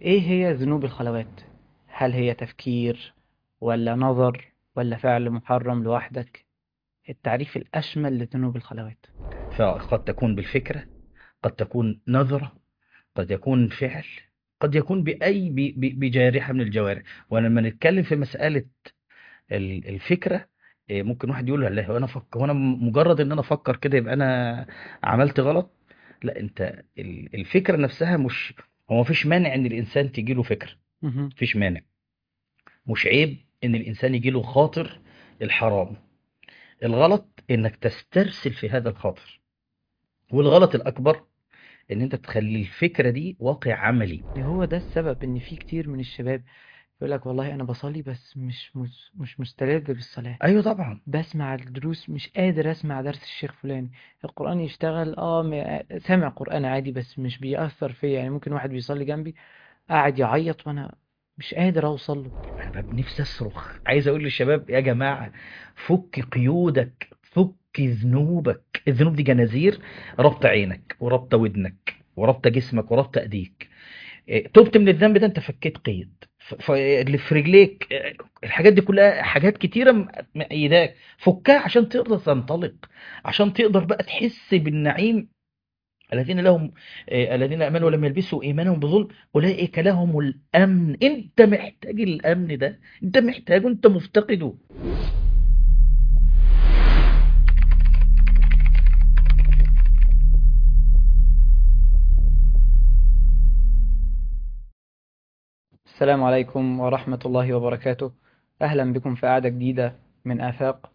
ايه هي ذنوب الخلوات هل هي تفكير ولا نظر ولا فعل محرم لوحدك التعريف الأشمل لذنوب الخلوات فقد تكون بالفكرة قد تكون نظرة قد يكون فعل قد يكون بأي ب- ب- بجارحة من الجوارح ولما نتكلم في مسألة ال- الفكرة إيه، ممكن واحد يقول لا هو انا فكر هو انا مجرد ان انا افكر كده يبقى انا عملت غلط لا انت ال- الفكرة نفسها مش هو مفيش مانع ان الانسان تجيله فكرة مهم. مفيش مانع مش عيب ان الانسان يجيله خاطر الحرام الغلط انك تسترسل في هذا الخاطر والغلط الاكبر ان انت تخلي الفكرة دي واقع عملي هو ده السبب ان في كتير من الشباب يقول لك والله انا بصلي بس مش مش, مش مستلذ بالصلاة ايوه طبعا بسمع الدروس مش قادر اسمع درس الشيخ فلاني القرآن يشتغل اه م- سامع قرآن عادي بس مش بيأثر فيا يعني ممكن واحد بيصلي جنبي قاعد يعيط وانا مش قادر اوصل له انا بقى نفسي اصرخ عايز اقول للشباب يا جماعة فك قيودك فك ذنوبك الذنوب دي جنازير ربط عينك وربط ودنك وربط جسمك وربط ايديك إيه، تبت من الذنب ده انت فكيت قيد ف- ف- اللي في رجليك إيه، الحاجات دي كلها حاجات كتيرة م- مأيداك فكها عشان تقدر تنطلق عشان تقدر بقى تحس بالنعيم الذين لهم إيه، الذين امنوا ولم يلبسوا ايمانهم بظلم اولئك لهم الامن انت محتاج الامن ده انت محتاجه انت مفتقده السلام عليكم ورحمة الله وبركاته أهلا بكم في قعدة جديدة من آفاق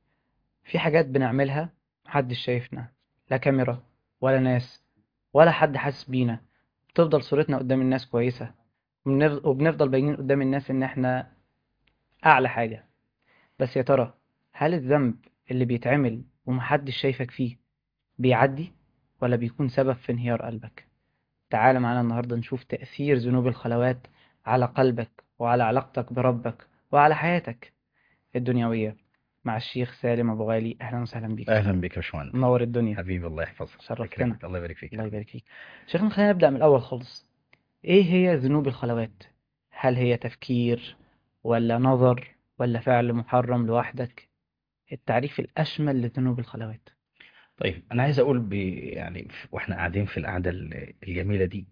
في حاجات بنعملها محدش شايفنا لا كاميرا ولا ناس ولا حد حاسس بينا بتفضل صورتنا قدام الناس كويسة وبنف- وبنفضل باينين قدام الناس إن إحنا أعلى حاجة بس يا ترى هل الذنب اللي بيتعمل ومحدش شايفك فيه بيعدي ولا بيكون سبب في انهيار قلبك تعال معانا النهاردة نشوف تأثير ذنوب الخلوات على قلبك وعلى علاقتك بربك وعلى حياتك الدنيوية مع الشيخ سالم أبو غالي أهلا وسهلا بيك اهلا بك يا باشمهندس منور الدنيا حبيبي الله يحفظك شرفتنا. يكرمك. الله يبارك فيك الله يبارك فيك شيخنا خلينا نبدأ من الأول خالص إيه هي ذنوب الخلوات هل هي تفكير ولا نظر ولا فعل محرم لوحدك التعريف الأشمل لذنوب الخلوات طيب انا عايز اقول ب... يعني ف- واحنا قاعدين في القعده ال- الجميله دي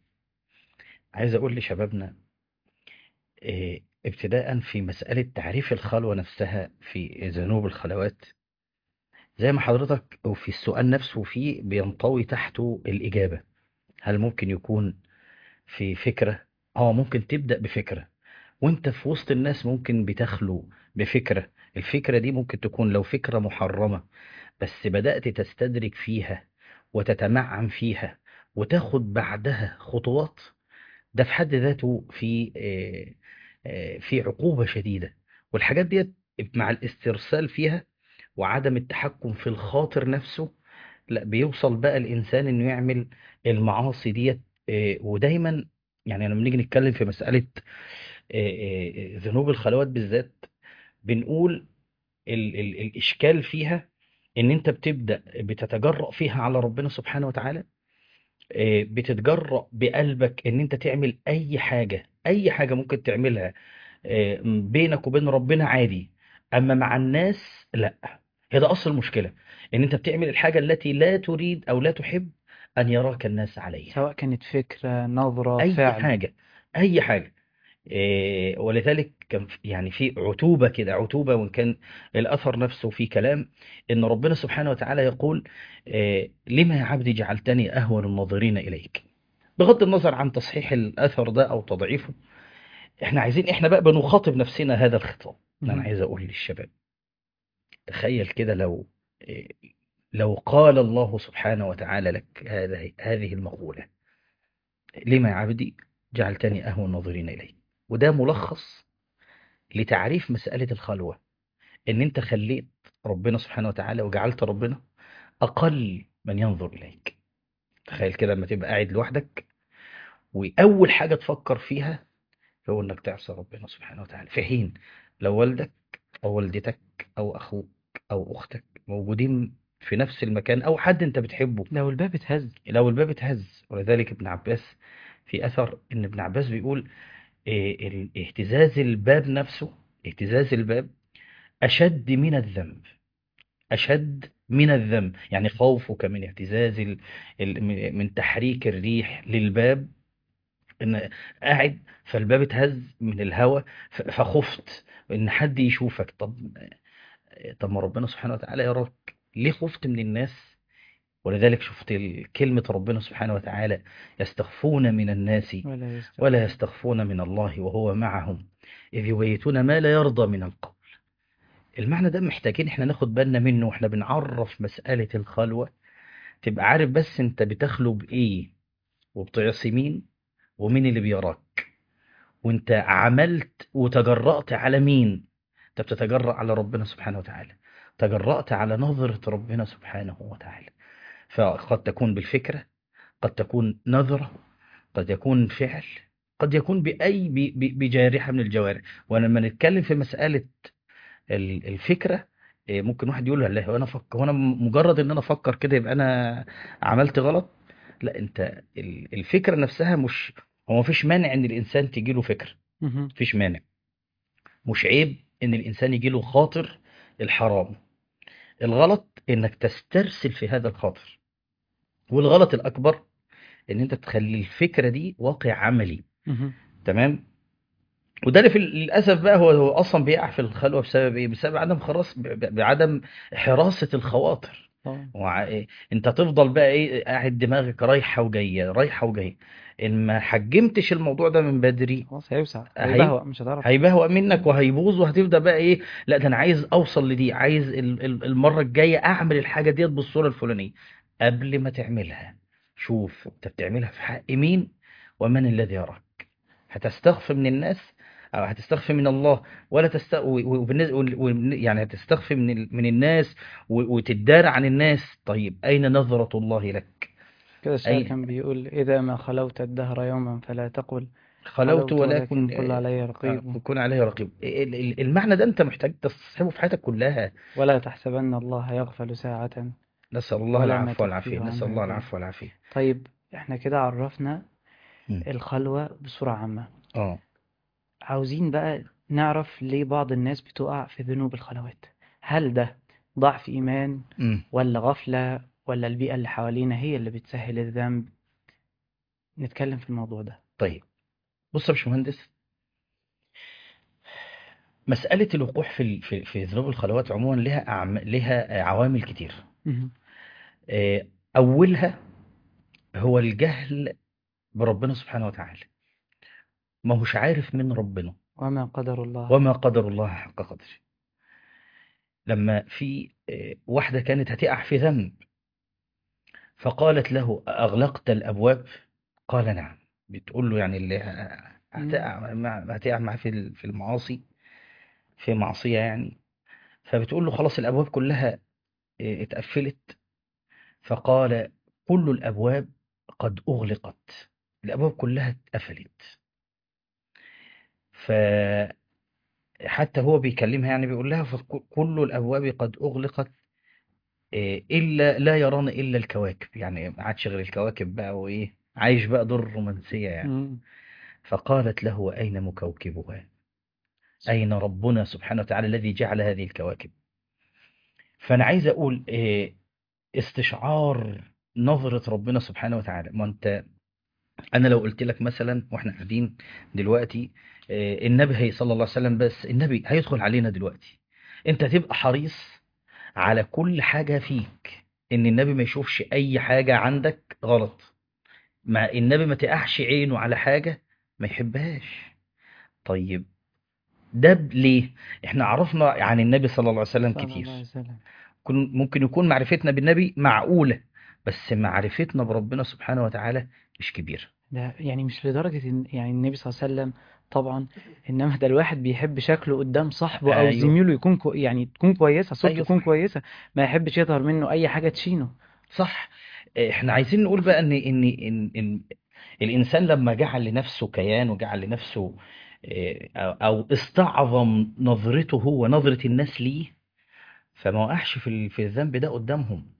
عايز اقول لشبابنا إيه، ابتداء في مساله تعريف الخلوه نفسها في ذنوب الخلوات زي ما حضرتك وفي السؤال نفسه فيه بينطوي تحته الاجابه هل ممكن يكون في فكره اه ممكن تبدا بفكره وانت في وسط الناس ممكن بتخلو بفكره الفكره دي ممكن تكون لو فكره محرمه بس بدأت تستدرك فيها وتتمعن فيها وتاخد بعدها خطوات ده في حد ذاته في آه، آه، في عقوبة شديدة والحاجات ديت مع الاسترسال فيها وعدم التحكم في الخاطر نفسه لا بيوصل بقى الإنسان إنه يعمل المعاصي ديت آه، ودايما يعني لما نيجي نتكلم في مسألة آه، آه، ذنوب الخلوات بالذات بنقول ال ال الإشكال فيها إن أنت بتبدأ بتتجرأ فيها على ربنا سبحانه وتعالى آه، بتتجرأ بقلبك إن أنت تعمل أي حاجة أي حاجة ممكن تعملها آه، بينك وبين ربنا عادي أما مع الناس لا هي ده أصل المشكلة إن أنت بتعمل الحاجة التي لا تريد أو لا تحب أن يراك الناس عليها سواء كانت فكرة نظرة أي فعل حاجة أي حاجة إيه، ولذلك كان في- يعني في عتوبة كده عتوبة وإن كان الأثر نفسه في كلام إن ربنا سبحانه وتعالى يقول إيه، لما يا عبدي جعلتني أهون الناظرين إليك بغض النظر عن تصحيح الأثر ده أو تضعيفه إحنا عايزين إحنا بقى بنخاطب نفسنا هذا الخطاب أنا مهم. عايز أقول للشباب تخيل كده لو إيه، لو قال الله سبحانه وتعالى لك هذه هذه المقولة لما يا عبدي جعلتني أهون الناظرين إليك وده ملخص لتعريف مسألة الخلوة إن أنت خليت ربنا سبحانه وتعالى وجعلت ربنا أقل من ينظر إليك تخيل كده لما تبقى قاعد لوحدك وأول حاجة تفكر فيها هو إنك تعصى ربنا سبحانه وتعالى في حين لو والدك أو والدتك أو أخوك أو أختك موجودين في نفس المكان أو حد أنت بتحبه لو الباب اتهز لو الباب اتهز ولذلك ابن عباس في أثر إن ابن عباس بيقول إيه، ال- اهتزاز الباب نفسه اهتزاز الباب أشد من الذنب أشد من الذنب يعني خوفك من اهتزاز ال... ال... من تحريك الريح للباب ان قاعد فالباب اتهز من الهواء ف- فخفت ان حد يشوفك طب طب ما ربنا سبحانه وتعالى يراك ليه خفت من الناس ولذلك شفت ال- كلمة ربنا سبحانه وتعالى يستخفون من الناس ولا يستخف ولا يستخفون من الله وهو معهم إذ يبيتون ما لا يرضى من القول المعنى ده محتاجين احنا ناخد بالنا منه واحنا بنعرف مسألة الخلوة تبقى عارف بس انت بتخلو بإيه وبتعصي مين ومين اللي بيراك وانت عملت وتجرأت على مين انت بتتجرأ على ربنا سبحانه وتعالى تجرأت على نظرة ربنا سبحانه وتعالى فقد تكون بالفكرة قد تكون نظرة قد يكون فعل قد يكون بأي ب- ب- بجارحة من الجوارح ولما نتكلم في مسألة ال- الفكرة إيه، ممكن واحد يقول لا هو انا فكر وانا مجرد ان انا افكر كده يبقى انا عملت غلط لا انت ال- الفكرة نفسها مش هو مفيش مانع ان الانسان تجيله فكرة مهم. مفيش مانع مش عيب ان الانسان يجيله خاطر الحرام الغلط انك تسترسل في هذا الخاطر والغلط الاكبر ان انت تخلي الفكرة دي واقع عملي مهم. تمام وده اللي في للاسف بقى هو هو اصلا بيقع في الخلوه بسبب ايه بسبب عدم خلاص ب- ب- بعدم حراسه الخواطر طبعا وع... إيه؟ انت تفضل بقى ايه قاعد دماغك رايحه وجايه رايحه وجايه ان ما حجمتش الموضوع ده من بدري خلاص هيوسع هي- هيبهوأ مش هتعرف هيبهوأ منك وهيبوظ وهتبدا بقى ايه لا ده انا عايز اوصل لدي عايز ال- ال- المره الجايه اعمل الحاجه ديت بالصوره الفلانيه قبل ما تعملها شوف انت بتعملها في حق مين ومن الذي يراك هتستخفي من الناس او هتستخفي من الله ولا تست و- و- وبالنسبة- وال- وال- يعني هتستخفي من ال- من الناس و- وتدار عن الناس طيب اين نظرة الله لك كده الشاعر اي كان بيقول إذا ما خلوت الدهر يوما فلا تقل خلوت خلوت ولكن ولكن كل علي آه، رقيب كن عليه رقيب ال- ال- المعنى ده انت محتاج تستصحبه في حياتك كلها ولا تحسبن الله يغفل ساعة نسأل الله ولا ما العفو والعافية تخفيه نسأل عنه الله يبين العفو والعافية طيب احنا كده عرفنا مم. الخلوة بصورة عامة اه عاوزين بقى نعرف ليه بعض الناس بتقع في ذنوب الخلوات هل ده ضعف إيمان مم. ولا غفلة ولا البيئة اللي حوالينا هي اللي بتسهل الذنب نتكلم في الموضوع ده طيب بص يا باشمهندس مسألة الوقوع في ال- في في ذنوب الخلوات عموما لها أعم... لها عوامل كتير مهم. آه، أولها هو الجهل بربنا سبحانه وتعالى ما هوش عارف من ربنا وما قدر الله وما قدر الله حق قدره لما في آه، واحدة كانت هتقع في ذنب فقالت له أغلقت الأبواب قال نعم بتقول له يعني اللي ه- هتقع مع- هتقع معاه في ال- في المعاصي في معصية يعني فبتقول له خلاص الأبواب كلها آه، اتقفلت فقال كل الأبواب قد أغلقت الأبواب كلها اتقفلت فحتى هو بيكلمها يعني بيقول لها فكل الأبواب قد أغلقت إيه، إلا لا يران إلا الكواكب يعني ما عادش غير الكواكب بقى وإيه عايش بقى دور الرومانسية يعني مم. فقالت له أين مكوكبها أين ربنا سبحانه وتعالى الذي جعل هذه الكواكب فأنا عايز أقول إيه، استشعار نظرة ربنا سبحانه وتعالى ما أنت أنا لو قلت لك مثلا وإحنا قاعدين دلوقتي إيه، النبي هي صلى الله عليه وسلم بس النبي هيدخل علينا دلوقتي أنت تبقى حريص على كل حاجة فيك إن النبي ما يشوفش أي حاجة عندك غلط ما النبي ما تقعش عينه على حاجة ما يحبهاش طيب ده ب- ليه احنا عرفنا عن النبي صلى الله عليه وسلم صلى الله كتير عليه وسلم كن- ممكن يكون معرفتنا بالنبي معقولة بس معرفتنا بربنا سبحانه وتعالى مش كبيرة ده يعني مش لدرجة إن يعني النبي صلى الله عليه وسلم طبعا إنما ده الواحد بيحب شكله قدام صاحبه أو ايوه زميله يكون كو يعني تكون كويسة صورته ايوه تكون صح كويسة ما يحبش يظهر منه أي حاجة تشينه صح احنا عايزين نقول بقى ان ان ان, إن الانسان لما جعل لنفسه كيان وجعل لنفسه اه، او أو استعظم نظرته هو نظرة الناس ليه فما وقعش في ال- في الذنب ده قدامهم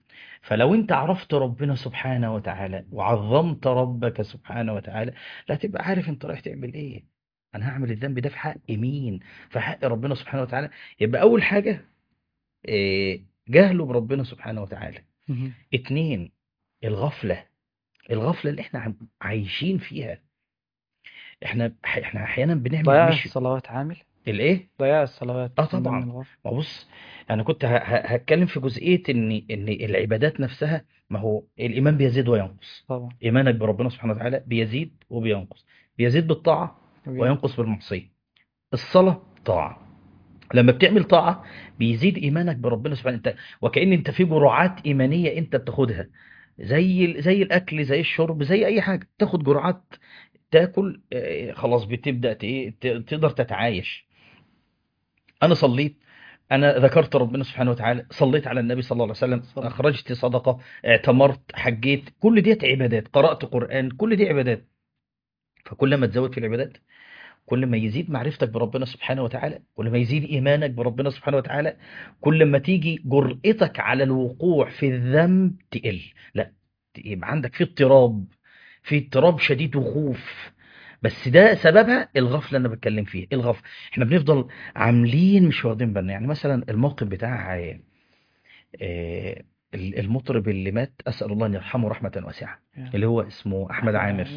فلو انت عرفت ربنا سبحانه وتعالى وعظمت ربك سبحانه وتعالى لا تبقى عارف انت رايح تعمل ايه انا هعمل الذنب ده في حق مين في حق ربنا سبحانه وتعالى يبقى اول حاجة إيه، جهله بربنا سبحانه وتعالى مهم. اتنين الغفلة الغفلة اللي احنا عم- عايشين فيها احنا احنا احيانا بنعمل ضياع مش الصلوات عامل الايه ضياع الصلوات اه من ضمن طبعا الغفلة ما بص انا كنت ه- ه- هتكلم في جزئيه ان ان العبادات نفسها ما هو الايمان بيزيد وينقص طبعا ايمانك بربنا سبحانه وتعالى بيزيد وبينقص بيزيد بالطاعه وبينقص. وينقص بالمعصيه الصلاه طاعه لما بتعمل طاعه بيزيد ايمانك بربنا سبحانه انت وكأن انت في جرعات ايمانيه انت بتاخدها زي ال- زي الاكل زي الشرب زي اي حاجه تاخد جرعات تاكل آه، خلاص بتبدا ت- إيه، ت- تقدر تتعايش انا صليت انا ذكرت ربنا سبحانه وتعالى صليت على النبي صلى الله عليه وسلم صلى. اخرجت صدقه اعتمرت حجيت كل ديت عبادات قرات قران كل دي عبادات فكل ما تزود في العبادات كل ما يزيد معرفتك بربنا سبحانه وتعالى كل ما يزيد ايمانك بربنا سبحانه وتعالى كل ما تيجي جرأتك على الوقوع في الذنب تقل لا يبقى عندك في اضطراب في اضطراب شديد وخوف بس ده سببها الغفله اللي انا بتكلم فيها الغفله احنا بنفضل عاملين مش واخدين بالنا يعني مثلا الموقف بتاع آه، آه، المطرب اللي مات اسال الله ان يرحمه رحمه واسعه اللي هو اسمه احمد عامر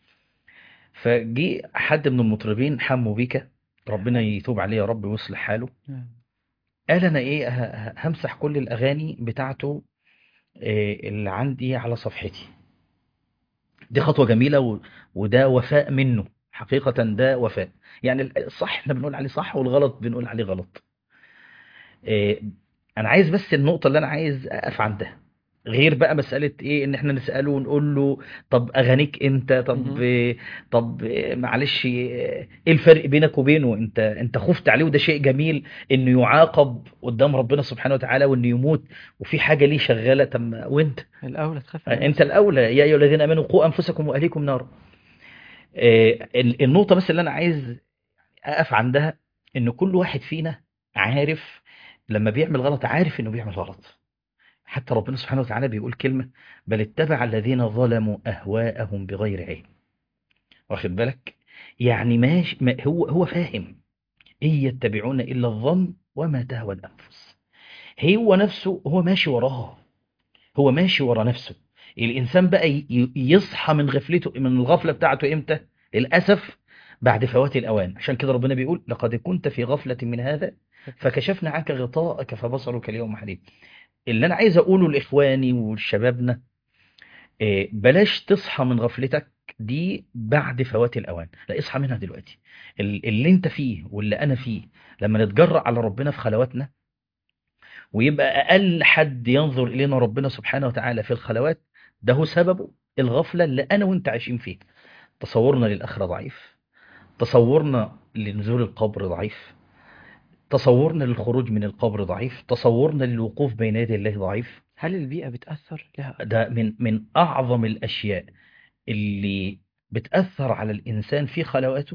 فجي حد من المطربين حمو بيكا ربنا يتوب عليه يا رب ويصلح حاله نعم. قال انا ايه ه- ه- همسح كل الاغاني بتاعته آه، اللي عندي على صفحتي دي خطوة جميلة و... وده وفاء منه حقيقة ده وفاء يعني الصح احنا بنقول عليه صح والغلط بنقول عليه غلط إيه انا عايز بس النقطة اللي انا عايز اقف عندها غير بقى مسألة ايه ان احنا نسأله ونقول له طب اغانيك انت طب مهم. إيه طب إيه معلش ايه الفرق بينك وبينه انت انت خفت عليه وده شيء جميل انه يعاقب قدام ربنا سبحانه وتعالى وانه يموت وفي حاجة ليه شغالة طب ما- وانت الأولى تخاف من انت نفسك. الاولى يا ايها الذين امنوا قوا انفسكم واهليكم نارا آه، ال- النقطه بس اللي انا عايز اقف عندها ان كل واحد فينا عارف لما بيعمل غلط عارف انه بيعمل غلط حتى ربنا سبحانه وتعالى بيقول كلمه بل اتبع الذين ظلموا اهواءهم بغير علم واخد بالك يعني ماشي ما هو هو فاهم ان يتبعون الا الظن وما تهوى الانفس هو نفسه هو ماشي وراه هو ماشي ورا نفسه الانسان بقى ي- ي- يصحى من غفلته من الغفله بتاعته امتى للاسف بعد فوات الاوان عشان كده ربنا بيقول لقد كنت في غفله من هذا فكشفنا عنك غطاءك فبصرك اليوم حديد اللي انا عايز اقوله لاخواني ولشبابنا إيه، بلاش تصحى من غفلتك دي بعد فوات الاوان لا اصحى منها دلوقتي ال- اللي انت فيه واللي انا فيه لما نتجرأ على ربنا في خلواتنا ويبقى اقل حد ينظر الينا ربنا سبحانه وتعالى في الخلوات ده هو سببه الغفله اللي انا وانت عايشين فيها تصورنا للاخره ضعيف تصورنا لنزول القبر ضعيف تصورنا للخروج من القبر ضعيف تصورنا للوقوف بين يدي الله ضعيف هل البيئة بتأثر لها ده من من اعظم الاشياء اللي بتاثر على الانسان في خلواته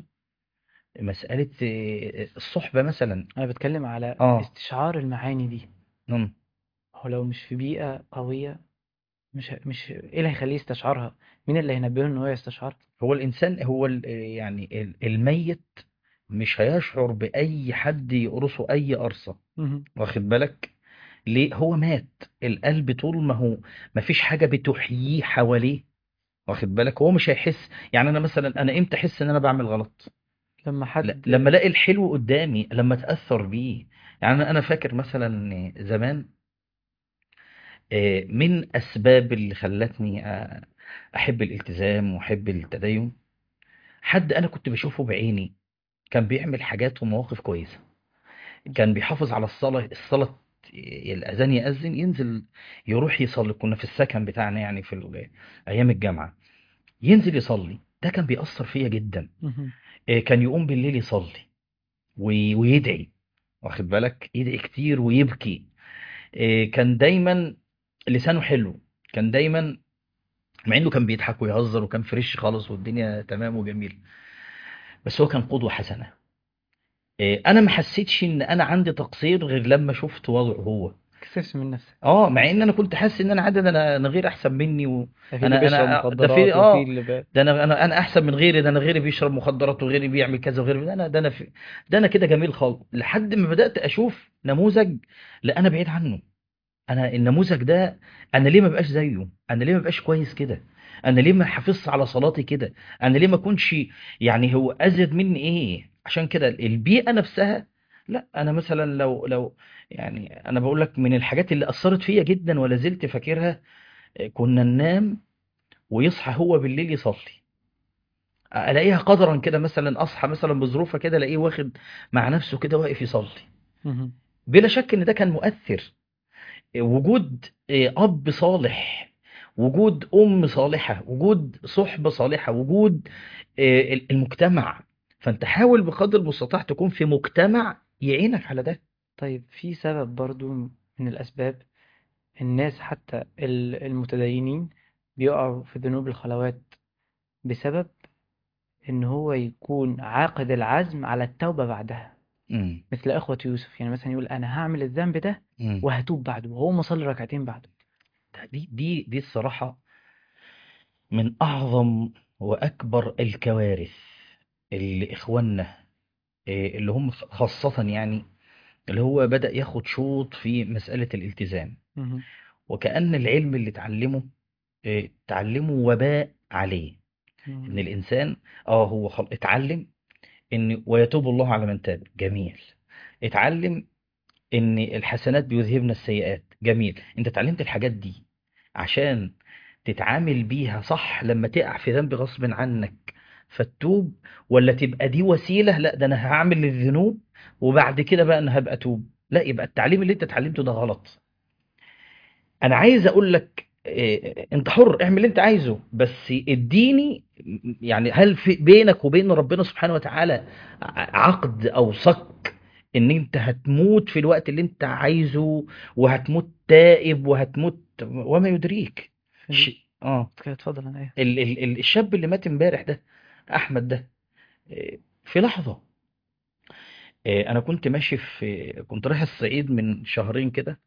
مساله آه، الصحبه مثلا أنا بتكلم على اه استشعار المعاني دي مم. هو لو مش في بيئة قوية مش ه- مش إيه اللي هيخليه يستشعرها مين اللي هينبهه إن هو يستشعرها هو الإنسان هو ال- يعني ال- الميت مش هيشعر بأي حد يقرصه أي قرصة مهم. واخد بالك ليه هو مات القلب طول ما هو ما فيش حاجة بتحييه حواليه واخد بالك هو مش هيحس يعني أنا مثلا أنا إمتى أحس إن أنا بعمل غلط لما لا- حد لما ألاقي الحلو قدامي لما أتأثر بيه يعني أنا أنا فاكر مثلا زمان آه، من أسباب اللي خلتني آه، أحب الالتزام وأحب التدين حد أنا كنت بشوفه بعيني كان بيعمل حاجات ومواقف كويسة كان بيحافظ على الصلاة الصلاة الأذان يأذن ينزل يروح يصلي كنا في السكن بتاعنا يعني في ال- أيام الجامعة ينزل يصلي ده كان بيأثر فيا جدا مهم. إيه، كان يقوم بالليل يصلي وي- ويدعي واخد بالك يدعي كتير ويبكي إيه، كان دايما لسانه حلو كان دايما مع انه كان بيضحك ويهزر وكان فريش خالص والدنيا تمام وجميل بس هو كان قدوة حسنة إيه، انا ما حسيتش ان انا عندي تقصير غير لما شفت وضعه هو تكسفش من نفسك اه مع ان انا كنت حاسس ان انا عادي ده انا انا غير احسن مني و... ده في اللي انا بيشرب انا ده في مخدرات وفي اه اللي ب... ده انا انا انا احسن من غيري ده انا غيري بيشرب مخدرات وغيري بيعمل كذا وغيري ده انا ده انا في ده انا كده جميل خالص لحد ما بدأت اشوف نموذج لا انا بعيد عنه انا النموذج ده انا ليه ما بقاش زيه انا ليه ما بقاش كويس كده انا ليه ما حافظش على صلاتي كده انا ليه ما اكونش يعني هو ازيد مني ايه عشان كده البيئة نفسها لا انا مثلا لو لو يعني انا بقول لك من الحاجات اللي اثرت فيا جدا ولا زلت فاكرها آه، كنا ننام ويصحى هو بالليل يصلي الاقيها قدرا كده مثلا اصحى مثلا بظروفها كده الاقيه واخد مع نفسه كده واقف يصلي مهم. بلا شك ان ده كان مؤثر وجود آه، اب صالح وجود ام صالحه وجود صحبه صالحه وجود آه، المجتمع فانت حاول بقدر المستطاع تكون في مجتمع يعينك على ده طيب في سبب برضو من الأسباب الناس حتى ال- المتدينين بيقعوا في ذنوب الخلوات بسبب إن هو يكون عاقد العزم على التوبة بعدها مم. مثل إخوة يوسف يعني مثلا يقول أنا هعمل الذنب ده مم. وهتوب بعده وهو مصلي ركعتين بعده دي دي دي الصراحة من أعظم وأكبر الكوارث اللي إخواننا إيه، اللي هم خاصة يعني اللي هو بدأ ياخد شوط في مسألة الالتزام مهم. وكأن العلم اللي اتعلمه إيه، اتعلمه وباء عليه إن مهم. الإنسان آه هو خل... اتعلم إن ويتوب الله على من تاب جميل اتعلم إن الحسنات بيذهبن السيئات جميل أنت اتعلمت الحاجات دي عشان تتعامل بيها صح لما تقع في ذنب غصب عنك فتوب ولا تبقى دي وسيلة لا ده انا هعمل الذنوب وبعد كده بقى انا هبقى توب لا يبقى التعليم اللي انت اتعلمته ده غلط انا عايز اقول لك إيه، انت حر اعمل اللي انت عايزه بس اديني يعني هل في بينك وبين ربنا سبحانه وتعالى ع- عقد او صك ان انت هتموت في الوقت اللي انت عايزه وهتموت تائب وهتموت وما يدريك في ش... اه كده اتفضل أنا إيه ال... ال... ال- الشاب اللي مات امبارح ده احمد ده إيه، في لحظة إيه، انا كنت ماشي في كنت رايح الصعيد من شهرين كده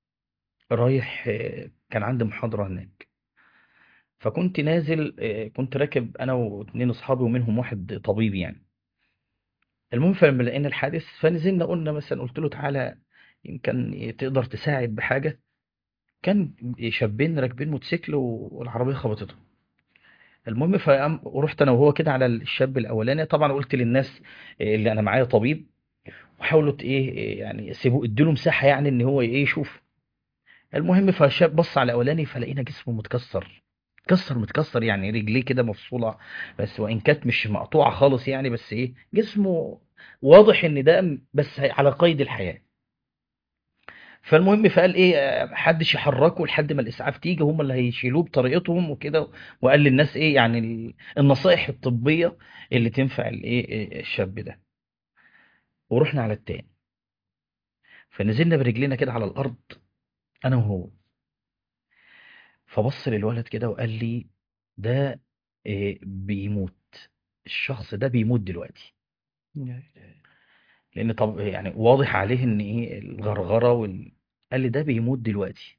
رايح إيه، كان عندي محاضرة هناك فكنت نازل إيه، كنت راكب انا واتنين اصحابي ومنهم واحد طبيب يعني المهم فلما لقينا الحادث فنزلنا قلنا مثلا قلت له تعالى يمكن تقدر تساعد بحاجة كان شابين راكبين موتوسيكل والعربية خبطته المهم فقام ورحت انا وهو كده على الشاب الاولاني طبعا قلت للناس اللي انا معايا طبيب وحاولوا ت- ايه إيه يعني سيبوه اديله مساحه يعني ان هو ايه يشوف المهم فالشاب بص على الاولاني فلقينا جسمه متكسر متكسر متكسر يعني رجليه كده مفصوله بس وان كانت مش مقطوعه خالص يعني بس ايه جسمه واضح ان ده م- بس على قيد الحياه فالمهم فقال ايه آه، محدش يحركه لحد ما الاسعاف تيجي هم اللي هيشيلوه بطريقتهم وكده وقال للناس ايه يعني ال- النصائح الطبيه اللي تنفع الايه إيه الشاب ده ورحنا على التاني فنزلنا برجلينا كده على الارض انا وهو فبص للولد كده وقال لي ده إيه بيموت الشخص ده بيموت دلوقتي يا- لان طب يعني واضح عليه ان ايه الغرغره وال... قال لي ده بيموت دلوقتي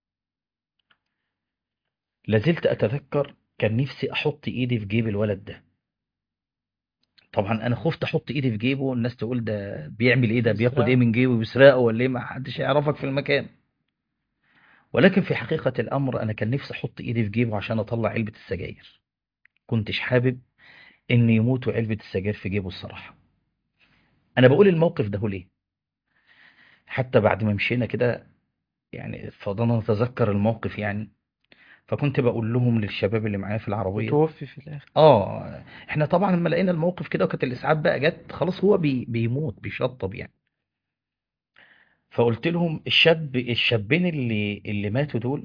لازلت اتذكر كان نفسي احط ايدي في جيب الولد ده طبعا انا خفت احط ايدي في جيبه الناس تقول ده بيعمل ايه ده بياخد ايه بيسرقوا من جيبه بيسرقه ولا ايه ما حدش يعرفك في المكان ولكن في حقيقة الامر انا كان نفسي احط ايدي في جيبه عشان اطلع علبة السجاير كنتش حابب ان يموت وعلبة السجاير في جيبه الصراحة انا بقول الموقف ده ليه حتى بعد ما مشينا كده يعني فضلنا نتذكر الموقف يعني فكنت بقول لهم للشباب اللي معايا في العربية وتوفي في الآخر اه احنا طبعا لما لقينا الموقف كده وكانت الاسعاف بقى جت خلاص هو بي بيموت بيشطب يعني فقلت لهم الشاب الشابين اللي اللي ماتوا دول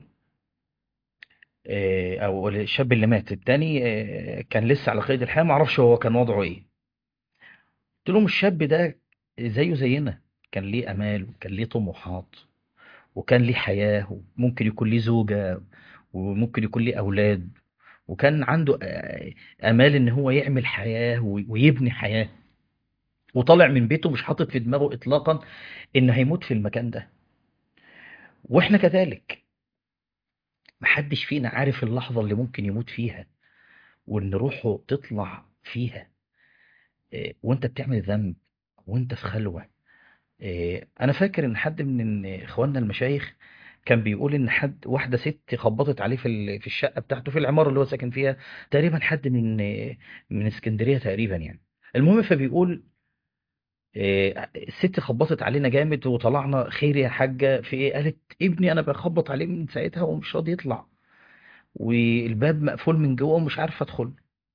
آه، او الشاب اللي مات التاني آه، كان لسه على قيد الحياة ما اعرفش هو كان وضعه ايه قلت لهم الشاب ده زيه زينا كان ليه امال وكان ليه طموحات وكان ليه حياة وممكن يكون ليه زوجة وممكن يكون ليه اولاد وكان عنده آه، امال ان هو يعمل حياة وي- ويبني حياة وطالع من بيته مش حاطط في دماغه اطلاقا ان هيموت في المكان ده واحنا كذلك محدش فينا عارف اللحظة اللي ممكن يموت فيها وان روحه تطلع فيها إيه، وانت بتعمل ذنب وانت في خلوة إيه، انا فاكر ان حد من اخواننا المشايخ كان بيقول ان حد واحده ست خبطت عليه في ال- في الشقه بتاعته في العماره اللي هو ساكن فيها تقريبا حد من من اسكندريه تقريبا يعني المهم فبيقول إيه، الست خبطت علينا جامد وطلعنا خير يا حاجه في ايه قالت ابني انا بخبط عليه من ساعتها ومش راضي يطلع والباب مقفول من جوه ومش عارف ادخل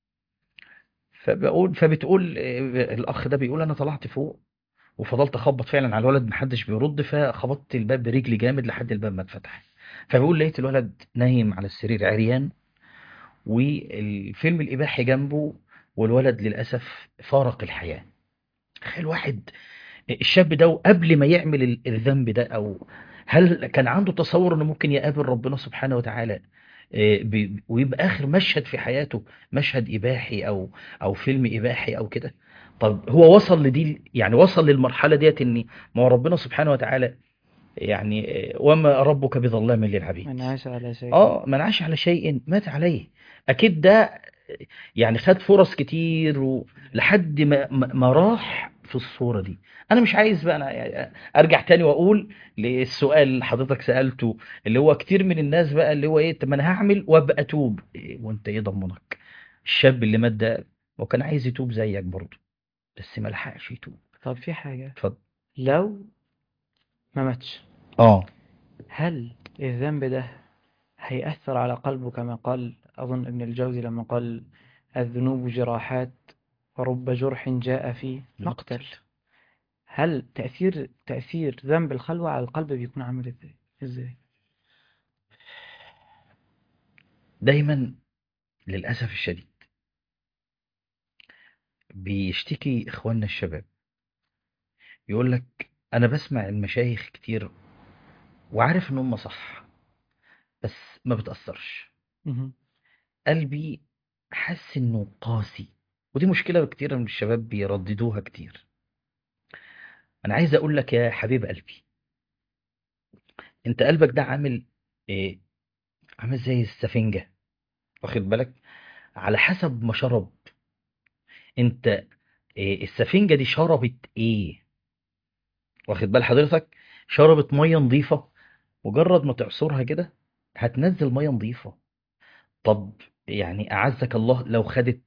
فبقول فبتقول إيه، الاخ ده بيقول انا طلعت فوق وفضلت اخبط فعلا على الولد محدش بيرد فخبطت الباب برجلي جامد لحد الباب ما اتفتح فبيقول لقيت الولد نايم على السرير عريان والفيلم الإباحي جنبه والولد للأسف فارق الحياة تخيل واحد الشاب ده قبل ما يعمل ال- الذنب ده أو هل كان عنده تصور إنه ممكن يقابل ربنا سبحانه وتعالى إيه، بي- ويبقى آخر مشهد في حياته مشهد إباحي أو أو فيلم إباحي أو كده طب هو وصل لدي يعني وصل للمرحلة ديت إن ما هو ربنا سبحانه وتعالى يعني إيه، وما ربك بظلام للعبيد من عاش على شيء اه من عاش على شيء مات عليه اكيد ده يعني خد فرص كتير و- لحد ما ما ما راح في الصورة دي انا مش عايز بقى انا يعني ارجع تاني واقول للسؤال اللي حضرتك سألته اللي هو كتير من الناس بقى اللي هو ايه طب ما انا هعمل وابقى اتوب إيه وانت ايه ضمنك الشاب اللي مات ده هو كان عايز يتوب زيك برضه بس ما لحقش يتوب طب في حاجة اتفضل لو ما ماتش اه هل الذنب ده هيأثر على قلبه كما قال أظن ابن الجوزي لما قال الذنوب جراحات ورب جرح جاء في مقتل هل تأثير تأثير ذنب الخلوة على القلب بيكون عامل ازاي؟ ازاي؟ دايما للأسف الشديد بيشتكي إخواننا الشباب يقول لك أنا بسمع المشايخ كتير وعارف إن هم صح بس ما بتأثرش مهم. قلبي حاسس إنه قاسي ودي مشكلة كتير من الشباب بيرددوها كتير أنا عايز أقول لك يا حبيب قلبي أنت قلبك ده عامل إيه عامل زي السفنجة واخد بالك على حسب ما شرب أنت إيه السفنجة دي شربت إيه واخد بال حضرتك شربت ميه نظيفه مجرد ما تعصرها كده هتنزل ميه نظيفه طب يعني اعزك الله لو خدت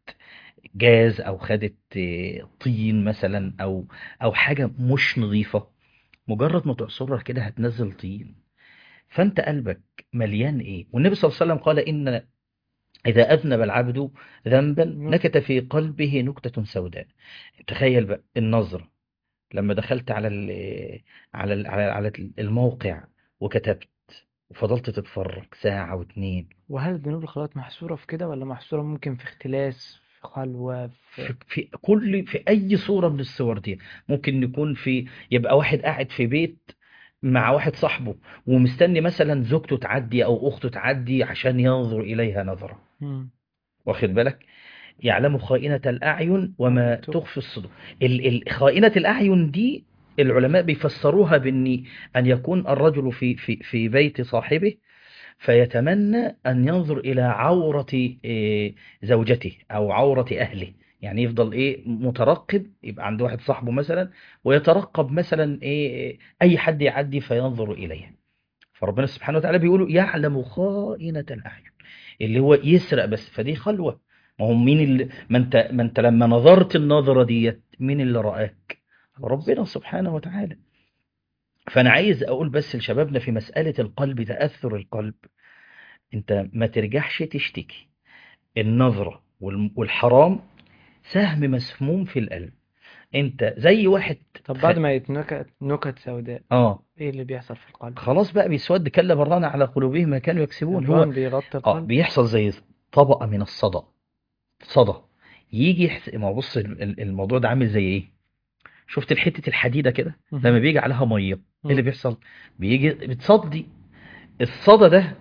جاز او خدت آه، طين مثلا او او حاجه مش نظيفه مجرد ما تعصرها كده هتنزل طين فانت قلبك مليان ايه والنبي صلى الله عليه وسلم قال ان اذا اذنب العبد ذنبا نكت في قلبه نكته سوداء تخيل بقى النظره لما دخلت على ال على ال على على الموقع وكتبت وفضلت تتفرج ساعة واتنين وهل ذنوب الخلوات محصورة في كده ولا محصورة ممكن في اختلاس في خلوة في, في في كل في أي صورة من الصور دي ممكن يكون في يبقى واحد قاعد في بيت مع واحد صاحبه ومستني مثلا زوجته تعدي أو أخته تعدي عشان ينظر إليها نظرة مم. واخد بالك يعلم خائنة الأعين وما وما تخفي تخفي الصدور ال- ال- خائنة الأعين دي العلماء بيفسروها بأن أن يكون الرجل في في في بيت صاحبه فيتمنى أن ينظر إلى عورة إيه، زوجته أو عورة أهله يعني يفضل إيه مترقب يبقى عنده واحد صاحبه مثلا ويترقب مثلا إيه أي حد يعدي فينظر إليه فربنا سبحانه وتعالى بيقول يعلم خائنة الأعين اللي هو يسرق بس فدي خلوة ما هو مين اللي ما انت ما انت لما نظرت النظرة ديت مين اللي رآك ربنا سبحانه وتعالى فأنا عايز أقول بس لشبابنا في مسألة القلب تأثر القلب أنت ما ترجعش تشتكي النظرة والم- والحرام سهم مسموم في القلب أنت زي واحد طب خ... بعد ما يتنكت نكت سوداء آه ايه اللي بيحصل في القلب؟ خلاص بقى بيسود كلا برانا على قلوبهم ما كانوا يكسبون هو الران بيغطي اه القلب بيحصل زي طبقة من الصدى صدى يجي يحس... ما هو بص ال- ال- الموضوع ده عامل زي ايه شفت الحتة الحديدة كده لما مهم. بيجي عليها مية ايه اللي مم. بيحصل بيجي بتصدي الصدى ده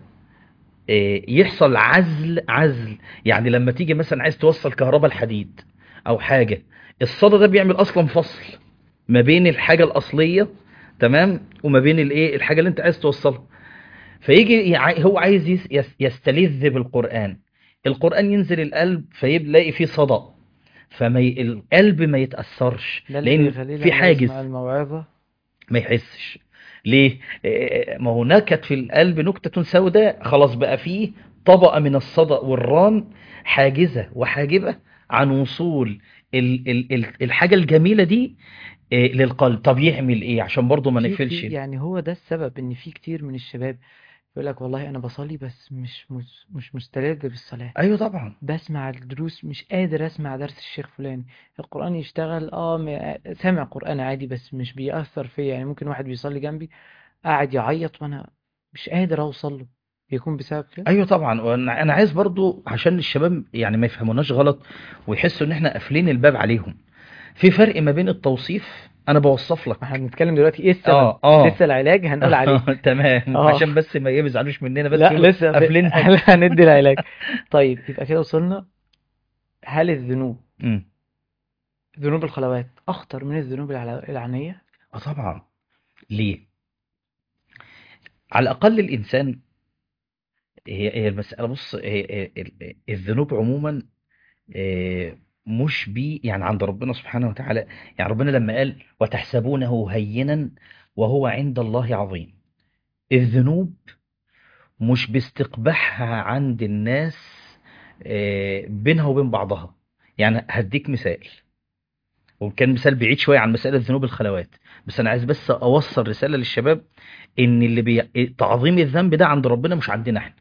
آه، يحصل عزل عزل يعني لما تيجي مثلا عايز توصل كهرباء الحديد او حاجة الصدى ده بيعمل اصلا فصل ما بين الحاجة الاصلية تمام وما بين الايه الحاجه اللي انت عايز توصلها فيجي يع- هو عايز يس- يس- يستلذ بالقران القران ينزل القلب فيلاقي فيه صدى فما ي... القلب ما يتاثرش ده اللي لان بيخليه في لما حاجز يسمع الموعظة ما يحسش ليه إيه، ما هو نكت في القلب نكتة سوداء خلاص بقى فيه طبقة من الصدأ والران حاجزة وحاجبة عن وصول ال ال ال الحاجة الجميلة دي إيه، للقلب طب يعمل ايه عشان برضه ما في نقفلش كتير يعني هو ده السبب ان في كتير من الشباب يقول لك والله انا بصلي بس مش مش, مش مستلذ بالصلاة ايوه طبعا بسمع الدروس مش قادر اسمع درس الشيخ فلاني القرآن يشتغل اه م- سامع قرآن عادي بس مش بيأثر فيا يعني ممكن واحد بيصلي جنبي قاعد يعيط وانا مش قادر اوصل له بيكون بسبب كده ايوه طبعا وانا انا عايز برضه عشان الشباب يعني ما يفهموناش غلط ويحسوا ان احنا قافلين الباب عليهم في فرق ما بين التوصيف انا بوصف لك ما احنا بنتكلم دلوقتي ايه السبب اه اه لسه العلاج هنقول عليه تمام اه عشان بس ما يزعلوش مننا بس لا يقولوا لسه في... قافلين هندي العلاج طيب يبقى كده وصلنا هل الذنوب امم ذنوب الخلوات أخطر من الذنوب العل- العلنية؟ اه طبعا ليه على الاقل الانسان هي هي المساله بص هي هي ال- الذنوب عموما آه، مش بي يعني عند ربنا سبحانه وتعالى يعني ربنا لما قال وتحسبونه هينا وهو عند الله عظيم الذنوب مش باستقباحها عند الناس آه، بينها وبين بعضها يعني هديك مثال وكان مثال بعيد شويه عن مساله ذنوب الخلوات بس انا عايز بس اوصل رساله للشباب ان اللي بي... تعظيم الذنب ده عند ربنا مش عندنا احنا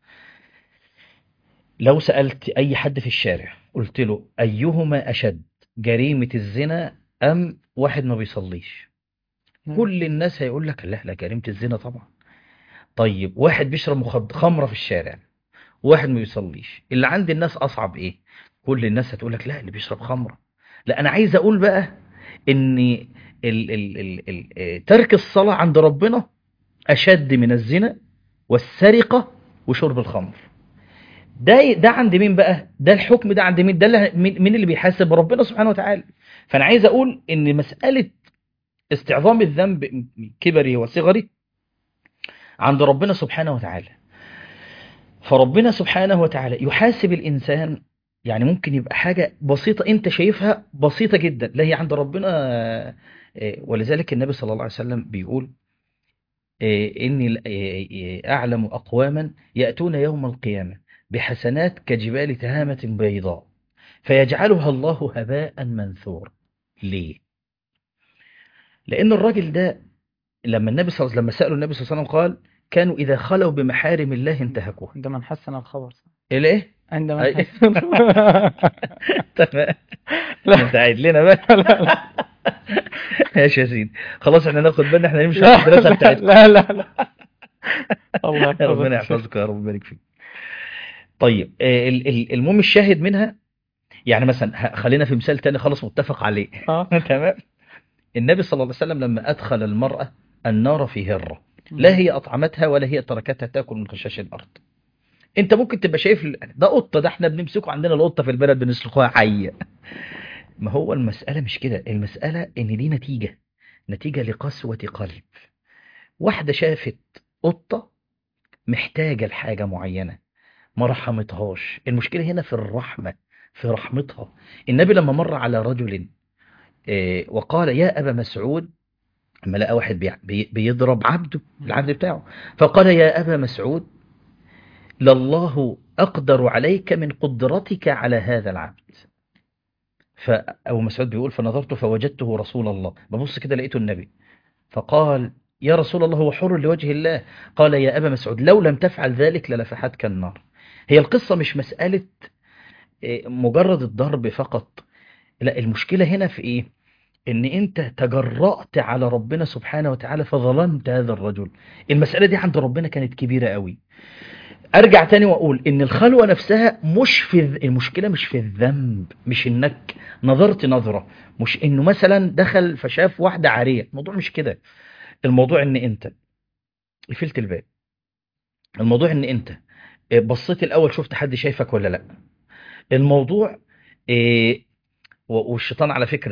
لو سالت اي حد في الشارع قلت له ايهما اشد جريمه الزنا ام واحد ما بيصليش نعم. كل الناس هيقول لك لا لا جريمه الزنا طبعا طيب واحد بيشرب مخد... خمره في الشارع واحد ما بيصليش اللي عند الناس اصعب ايه كل الناس هتقول لك لا اللي بيشرب خمره لا انا عايز اقول بقى ان ال ال ال ال ال ترك الصلاه عند ربنا اشد من الزنا والسرقه وشرب الخمر ده ده عند مين بقى ده الحكم ده عند مين ده اللي مين مين اللي بيحاسب ربنا سبحانه وتعالى فانا عايز اقول ان مساله استعظام الذنب كبره وصغره عند ربنا سبحانه وتعالى فربنا سبحانه وتعالى يحاسب الإنسان يعني ممكن يبقى حاجة بسيطة أنت شايفها بسيطة جدا لا هي عند ربنا آه، آه، ولذلك النبي صلى الله عليه وسلم بيقول آه، إني ل- آه، آه، أعلم أقواما يأتون يوم القيامة بحسنات كجبال تهامة بيضاء فيجعلها الله هباء منثورا ليه؟ لأن الراجل ده لما النبي صلى لما سألوا النبي صلى الله عليه وسلم قال كانوا إذا خلوا بمحارم الله انتهكوها عندما نحسن الخبر الايه عندما أي. نحسن تمام لا انت عايد لنا بقى لا لا ماشي يا سيدي خلاص احنا ناخد بالنا احنا نمشي على الدراسه بتاعتكم لا لا لا الله يحفظك ربنا يا شيخ. يحفظك يا رب ويبارك فيك طيب آه، ال- ال- المهم الشاهد منها يعني مثلا ه- خلينا في مثال تاني خالص متفق عليه اه تمام النبي صلى الله عليه وسلم لما ادخل المراه النار في هره لا هي اطعمتها ولا هي تركتها تاكل من خشاش الارض انت ممكن تبقى شايف ال- ده قطه ده احنا بنمسكه عندنا القطه في البلد بنسلخوها حيه ما هو المساله مش كده المساله ان دي نتيجه نتيجه لقسوه قلب واحده شافت قطه محتاجه لحاجه معينه ما رحمتهاش المشكله هنا في الرحمه في رحمتها النبي لما مر على رجل آه، وقال يا ابا مسعود لما لقى واحد بي- بي- بيضرب عبده العبد بتاعه فقال يا ابا مسعود لله اقدر عليك من قدرتك على هذا العبد فابو مسعود بيقول فنظرت فوجدته رسول الله ببص كده لقيته النبي فقال يا رسول الله هو حر لوجه الله قال يا ابا مسعود لو لم تفعل ذلك للفحتك النار هي القصه مش مساله إيه، مجرد الضرب فقط لا المشكله هنا في ايه ان انت تجرأت على ربنا سبحانه وتعالى فظلمت هذا الرجل المسألة دي عند ربنا كانت كبيرة قوي ارجع تاني واقول ان الخلوة نفسها مش في الذ- المشكلة مش في الذنب مش انك نظرت نظرة مش انه مثلا دخل فشاف واحدة عارية الموضوع مش كده الموضوع ان انت قفلت الباب الموضوع ان انت بصيت الاول شفت حد شايفك ولا لا الموضوع إيه و- والشيطان على فكرة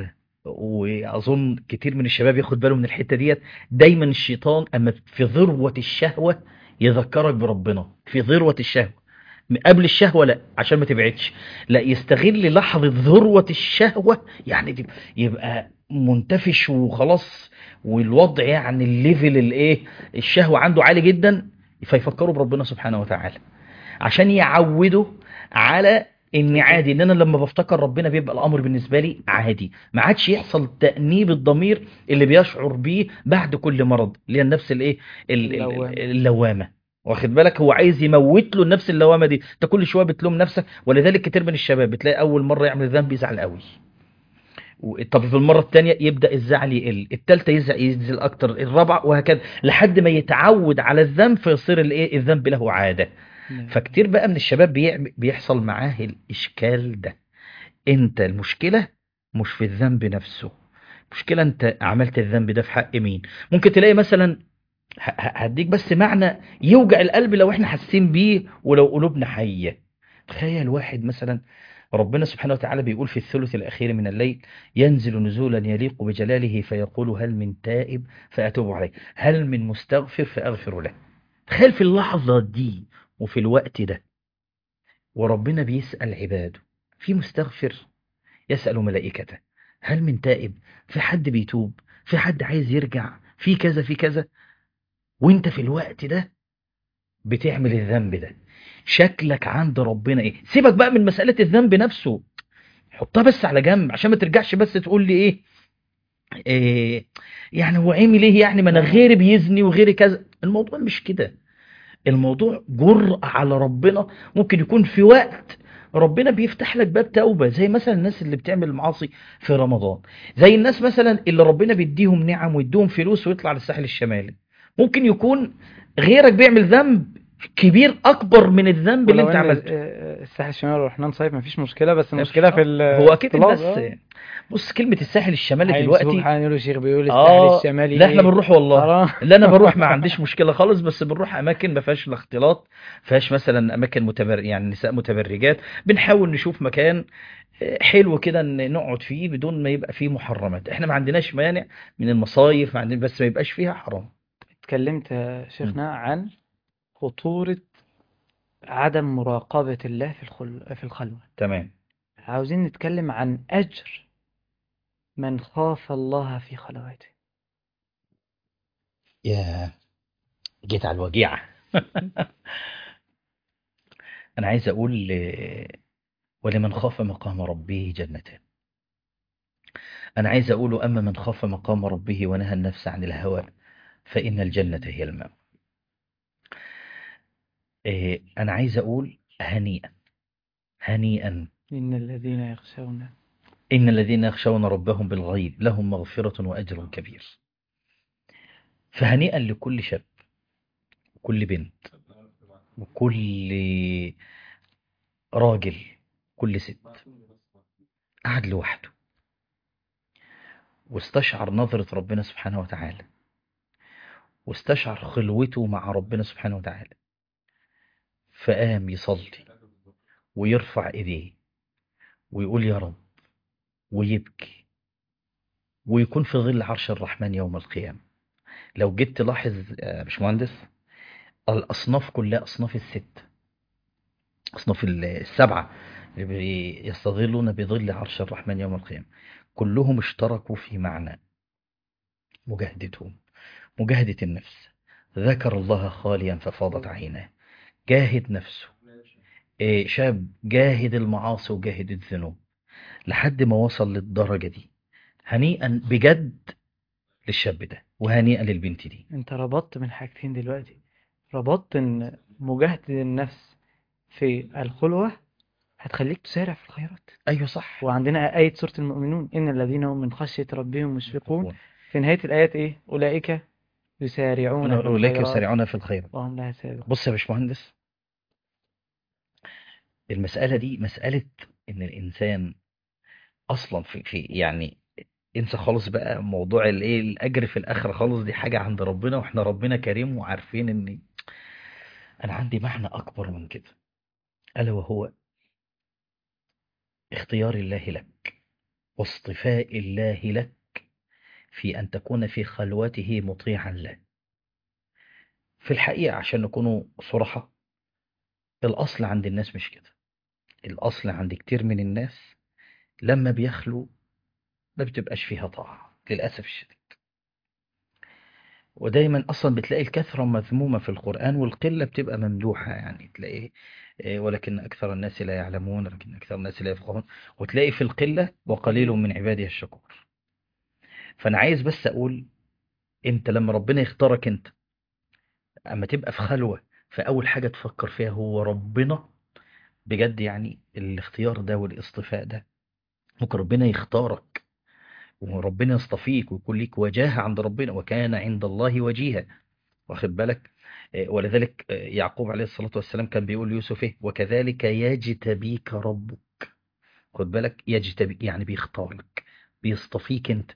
واظن كتير من الشباب ياخد باله من الحته ديت دايما الشيطان اما في ذروه الشهوه يذكرك بربنا في ذروه الشهوه قبل الشهوه لا عشان ما تبعدش لا يستغل لحظه ذروه الشهوه يعني تب- يبقى منتفش وخلاص والوضع يعني الليفل الايه الشهوه عنده عالي جدا فيفكروا بربنا سبحانه وتعالى عشان يعودوا على ان عادي ان انا لما بفتكر ربنا بيبقى الامر بالنسبه لي عادي ما عادش يحصل تانيب الضمير اللي بيشعر بيه بعد كل مرض اللي هي النفس الايه ال- ال- اللوامة. اللوامه واخد بالك هو عايز يموت له النفس اللوامه دي انت كل شويه بتلوم نفسك ولذلك كتير من الشباب بتلاقي اول مره يعمل ذنب يزعل قوي و- طب في المره الثانيه يبدا الزعل يقل الثالثه يزعل ينزل اكتر الرابعه وهكذا لحد ما يتعود على الذنب فيصير الايه الذنب له عاده نعم. فكتير بقى من الشباب بيعم- بيحصل معاه الإشكال ده انت المشكلة مش في الذنب نفسه مشكلة انت عملت الذنب ده في حق مين ممكن تلاقي مثلا ه- ه- هديك بس معنى يوجع القلب لو احنا حاسين بيه ولو قلوبنا حية تخيل واحد مثلا ربنا سبحانه وتعالى بيقول في الثلث الأخير من الليل ينزل نزولا يليق بجلاله فيقول هل من تائب فأتوب عليه هل من مستغفر فأغفر له تخيل في اللحظة دي وفي الوقت ده وربنا بيسأل عباده في مستغفر يسأل ملائكته هل من تائب في حد بيتوب في حد عايز يرجع في كذا في كذا وانت في الوقت ده بتعمل الذنب ده شكلك عند ربنا ايه سيبك بقى من مسألة الذنب نفسه حطها بس على جنب عشان ما ترجعش بس تقول لي ايه, إيه يعني هو عمل ايه يعني ما انا غيري بيزني وغيري كذا الموضوع مش كده الموضوع جرأة على ربنا ممكن يكون في وقت ربنا بيفتح لك باب توبة زي مثلا الناس اللي بتعمل المعاصي في رمضان زي الناس مثلا اللي ربنا بيديهم نعم ويديهم فلوس ويطلع للساحل الشمالي ممكن يكون غيرك بيعمل ذنب كبير اكبر من الذنب اللي ولو انت ان عملته آه، الساحل الشمالي ورحنا نصيف مفيش مشكلة بس المشكلة في ال- هو اكيد الاختلاط، الناس آه. بص كلمة الساحل الشمالي حي دلوقتي سبحان يقولوا شيخ بيقول اه الساحل الشمالي لا احنا إيه؟ بنروح والله حرام. لا انا بروح ما عنديش مشكله خالص بس بنروح اماكن ما فيهاش الاختلاط فيهاش مثلا اماكن متبر يعني نساء متبرجات بنحاول نشوف مكان آه، حلو كده ان نقعد فيه بدون ما يبقى فيه محرمات احنا ما عندناش مانع من المصايف ما عندنا بس ما يبقاش فيها حرام اتكلمت يا شيخنا عن خطورة عدم مراقبة الله في الخل... في الخلوة تمام عاوزين نتكلم عن أجر من خاف الله في خلواته يا جيت على الوجيعه انا عايز اقول آه، ولمن خاف مقام ربه جنتان أنا عايز أقول أما من خاف مقام ربه ونهى النفس عن الهوى فإن الجنة هي المأوى إيه، أنا عايز أقول هنيئا هنيئا إن الذين يخشون إن الذين يخشون ربهم بالغيب لهم مغفرة وأجر كبير فهنيئا لكل شاب وكل بنت وكل راجل كل ست قعد لوحده واستشعر نظرة ربنا سبحانه وتعالى واستشعر خلوته مع ربنا سبحانه وتعالى فقام يصلي ويرفع ايديه ويقول يا رب ويبكي ويكون في ظل عرش الرحمن يوم القيامة لو جيت تلاحظ يا باشمهندس الأصناف كلها أصناف الست أصناف السبعة اللي بي- يستظلون بظل عرش الرحمن يوم القيامة كلهم اشتركوا في معنى مجاهدتهم مجاهدة النفس ذكر الله خاليا ففاضت عيناه جاهد نفسه إيه، شاب جاهد المعاصي وجاهد الذنوب لحد ما وصل للدرجة دي هنيئا بجد للشاب ده وهنيئا للبنت دي أنت ربطت من حاجتين دلوقتي ربطت إن مجاهدة النفس في الخلوة هتخليك تسارع في الخيرات أيوة صح وعندنا آية سورة المؤمنون إن الذين هم من خشية ربهم مشفقون في نهاية الآيات إيه أولئك يسارعون في أولئك الخيرات يسارعون في الخير وهم لها سابقون بص يا باشمهندس المسألة دي مسألة إن الإنسان أصلا في في يعني انسى خالص بقى موضوع الايه الأجر في الآخرة خالص دي حاجة عند ربنا وإحنا ربنا كريم وعارفين إن أنا عندي معنى أكبر من كده ألا وهو اختيار الله لك واصطفاء الله لك في أن تكون في خلوته مطيعا له في الحقيقة عشان نكونوا صراحة الأصل عند الناس مش كده الأصل عند كتير من الناس لما بيخلو ما بتبقاش فيها طاعة للأسف الشديد ودايما أصلا بتلاقي الكثرة مذمومة في القرآن والقلة بتبقى ممدوحة يعني تلاقي إيه، ولكن أكثر الناس لا يعلمون ولكن أكثر الناس لا يفقهون وتلاقي في القلة وقليل من عبادي الشكور فأنا عايز بس أقول أنت لما ربنا يختارك أنت أما تبقى في خلوة فأول حاجة تفكر فيها هو ربنا بجد يعني الاختيار ده والاصطفاء ده ممكن ربنا يختارك وربنا يصطفيك ويكون ليك وجاهة عند ربنا وكان عند الله وجيها واخد بالك آه، ولذلك آه، يعقوب عليه الصلاة والسلام كان بيقول ليوسف ايه وكذلك يجتبيك ربك خد بالك يجتبي يعني بيختارك بيصطفيك انت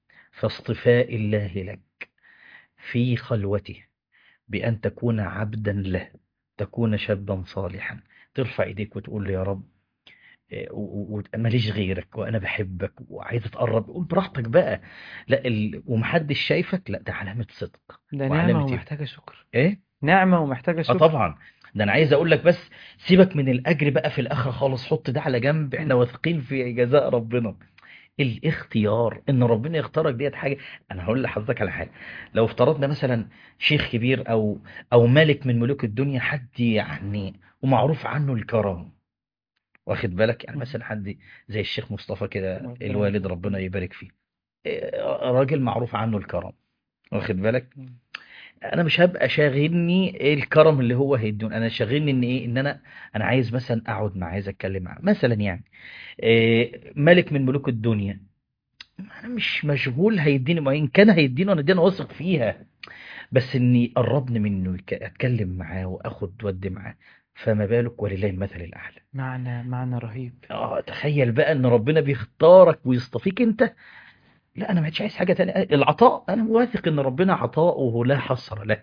فاصطفاء الله لك في خلوته بأن تكون عبدا له تكون شابا صالحا ترفع ايديك وتقول له يا رب إيه، و- و- وماليش غيرك وانا بحبك وعايز اتقرب قول براحتك بقى لا ال... ومحدش شايفك لا ده علامة صدق ده نعمة وعلامة ايه ومحتاجة شكر ايه نعمة ومحتاجة اه شكر طبعا ده انا عايز اقول لك بس سيبك من الاجر بقى في الاخر خالص حط ده على جنب احنا واثقين في جزاء ربنا الاختيار ان ربنا يختارك ديت حاجه انا هقول لحضرتك على حاجه لو افترضنا مثلا شيخ كبير او او ملك من ملوك الدنيا حد يعني ومعروف عنه الكرم واخد بالك يعني مم. مثلا حد زي الشيخ مصطفى كده ربنا الوالد يحفظه. ربنا يبارك فيه إيه، راجل معروف عنه الكرم واخد بالك مم. انا مش هبقى شاغلني ايه الكرم اللي هو هيدون انا شاغلني ان ايه ان انا انا عايز مثلا اقعد معاه عايز اتكلم معاه مثلا يعني إيه ملك من ملوك الدنيا انا مش مشغول هيديني ما ان كان هيديني انا دي انا واثق فيها بس اني قربني منه يك- اتكلم معاه واخد ودي معاه فما بالك ولله المثل الاعلى معنى معنى رهيب اه تخيل بقى ان ربنا بيختارك ويصطفيك انت لا انا ما عادش عايز حاجه تانية العطاء انا واثق ان ربنا عطاؤه لا حصر له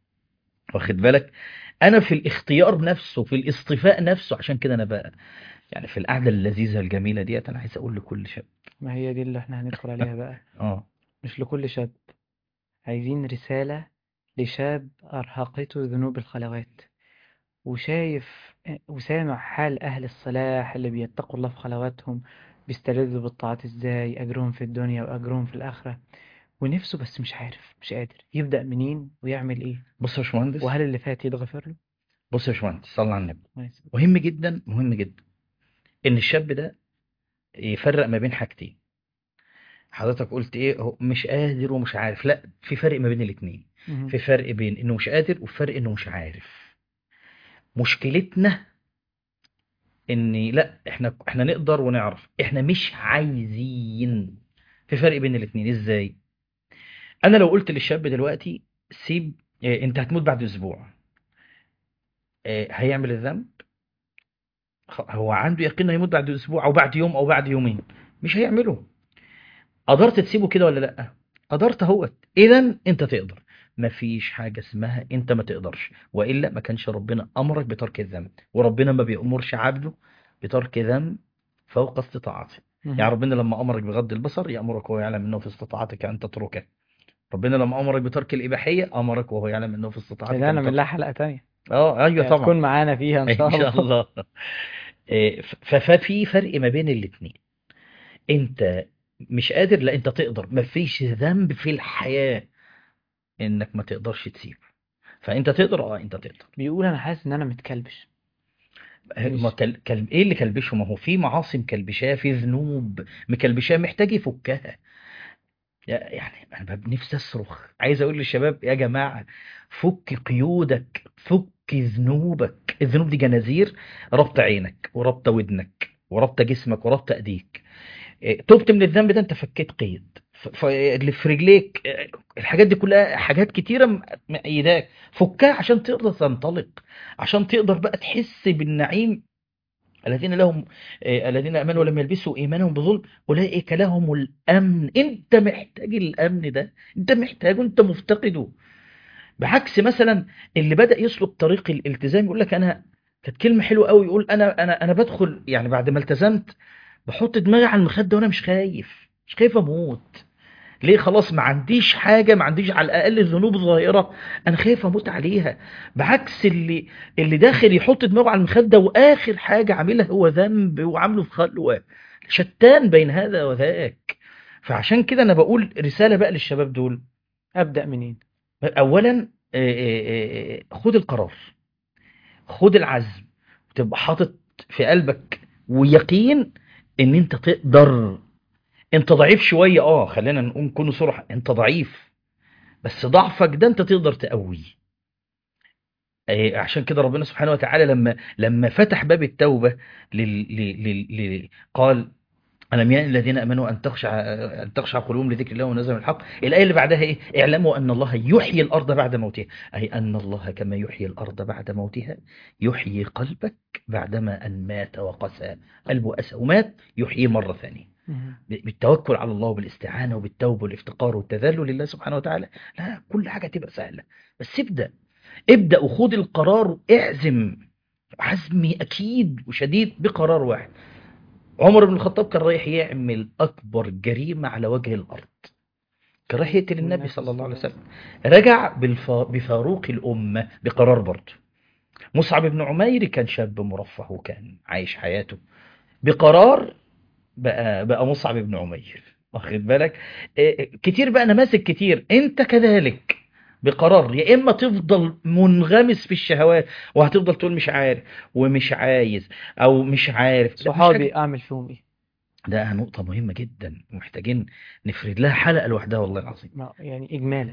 واخد بالك انا في الاختيار نفسه في الاصطفاء نفسه عشان كده انا بقى يعني في القعده اللذيذه الجميله ديت انا عايز اقول لكل شاب ما هي دي اللي احنا هندخل عليها بقى اه مش لكل شاب عايزين رسالة لشاب أرهقته ذنوب الخلوات وشايف وسامع حال أهل الصلاح اللي بيتقوا الله في خلواتهم بيستلذوا بالطاعات ازاي أجرهم في الدنيا وأجرهم في الآخرة ونفسه بس مش عارف مش قادر يبدأ منين ويعمل ايه بص يا باشمهندس وهل اللي فات يتغفر له بص يا باشمهندس صلى على النبي كويس. مهم جدا مهم جدا ان الشاب ده يفرق ما بين حاجتين حضرتك قلت ايه هو مش قادر ومش عارف لا في فرق ما بين الاتنين مهم. في فرق بين انه مش قادر وفي فرق انه مش عارف مشكلتنا ان لا احنا احنا نقدر ونعرف احنا مش عايزين في فرق بين الاتنين ازاي انا لو قلت للشاب دلوقتي سيب اه انت هتموت بعد اسبوع اه هيعمل الذنب خ- هو عنده يقين انه هيموت بعد اسبوع او بعد يوم او بعد يومين مش هيعمله قدرت تسيبه كده ولا لا قدرت اهوت اذا انت تقدر مفيش حاجه اسمها انت ما تقدرش والا ما كانش ربنا امرك بترك الذنب وربنا ما بيأمرش عبده بترك ذنب فوق استطاعته مهم. يعني ربنا لما امرك بغض البصر يأمرك وهو يعلم انه في استطاعتك ان تتركه ربنا لما امرك بترك الاباحيه امرك وهو يعلم انه في استطاعتك ده ان أنا من لها تتركه حلقة تانية اه ايوه طبعا هتكون معانا فيها إن شاء ان شاء الله الله إيه، ف- ففي فرق ما بين الاتنين انت مش قادر لا انت تقدر مفيش ذنب في الحياة انك ما تقدرش تسيب فانت تقدر اه انت تقدر بيقول أنا حاسس إن أنا متكلبش مش ما كل... كل... ايه اللي كلبشه ما هو في معاصي مكلبشاه في ذنوب مكلبشاه محتاج يفكها يا- يعني انا بب- نفسي اصرخ عايز اقول للشباب يا جماعة فك قيودك فك ذنوبك الذنوب دي جنازير ربط عينك وربط ودنك وربط جسمك وربط ايديك إيه، تبت من الذنب ده انت فكيت قيد ف- ف- اللي في رجليك إيه، الحاجات دي كلها حاجات كتيرة م- مأيداك فكها عشان تقدر تنطلق عشان تقدر بقى تحس بالنعيم الذين لهم إيه، الذين امنوا ولم يلبسوا ايمانهم بظلم اولئك لهم الامن انت محتاج الامن ده انت محتاجه انت مفتقده بعكس مثلا اللي بدأ يسلك طريق الالتزام يقول لك انا كانت كلمة حلوة قوي يقول انا انا انا بدخل يعني بعد ما التزمت بحط دماغي على المخده وانا مش خايف مش خايف اموت ليه خلاص ما عنديش حاجه ما عنديش على الاقل ذنوب ظاهره انا خايف اموت عليها بعكس اللي اللي داخل يحط دماغه على المخده واخر حاجه عاملها هو ذنب وعامله في خلوه شتان بين هذا وذاك فعشان كده انا بقول رساله بقى للشباب دول ابدا منين اولا آه، آه، آه، خد القرار خد العزم وتبقى حاطط في قلبك ويقين ان انت تقدر انت ضعيف شويه اه خلينا نقول نكون صراحه انت ضعيف بس ضعفك ده انت تقدر تقويه آه، عشان كده ربنا سبحانه وتعالى لما لما فتح باب التوبه لل... لل... لل... لل... قال ألم يأن الذين آمنوا أن تخشع أن تخشع قلوبهم لذكر الله ونزل من الحق الآية اللي بعدها إيه اعلموا أن الله يحيي الأرض بعد موتها أي أن الله كما يحيي الأرض بعد موتها يحيي قلبك بعدما أن مات وقسى قلبه أسى ومات يحييه مرة ثانية مهم. بالتوكل على الله وبالاستعانة وبالتوبة والافتقار والتذلل لله سبحانه وتعالى لا كل حاجة تبقى سهلة بس ابدأ ابدأ وخد القرار اعزم عزمي أكيد وشديد بقرار واحد عمر بن الخطاب كان رايح يعمل أكبر جريمة على وجه الأرض كان رايح يقتل النبي صلى الله عليه وسلم رجع بالف... بفاروق الأمة بقرار برضه مصعب بن عمير كان شاب مرفه وكان عايش حياته بقرار بقى بقى مصعب بن عمير واخد بالك إيه، كتير بقى نماذج كتير انت كذلك بقرار يا اما تفضل منغمس في الشهوات وهتفضل تقول مش عارف ومش عايز او مش عارف لا، مش صحابي اعمل فيهم ايه ده نقطة مهمة جدا ومحتاجين نفرد لها حلقة لوحدها والله العظيم ما- يعني اجمالا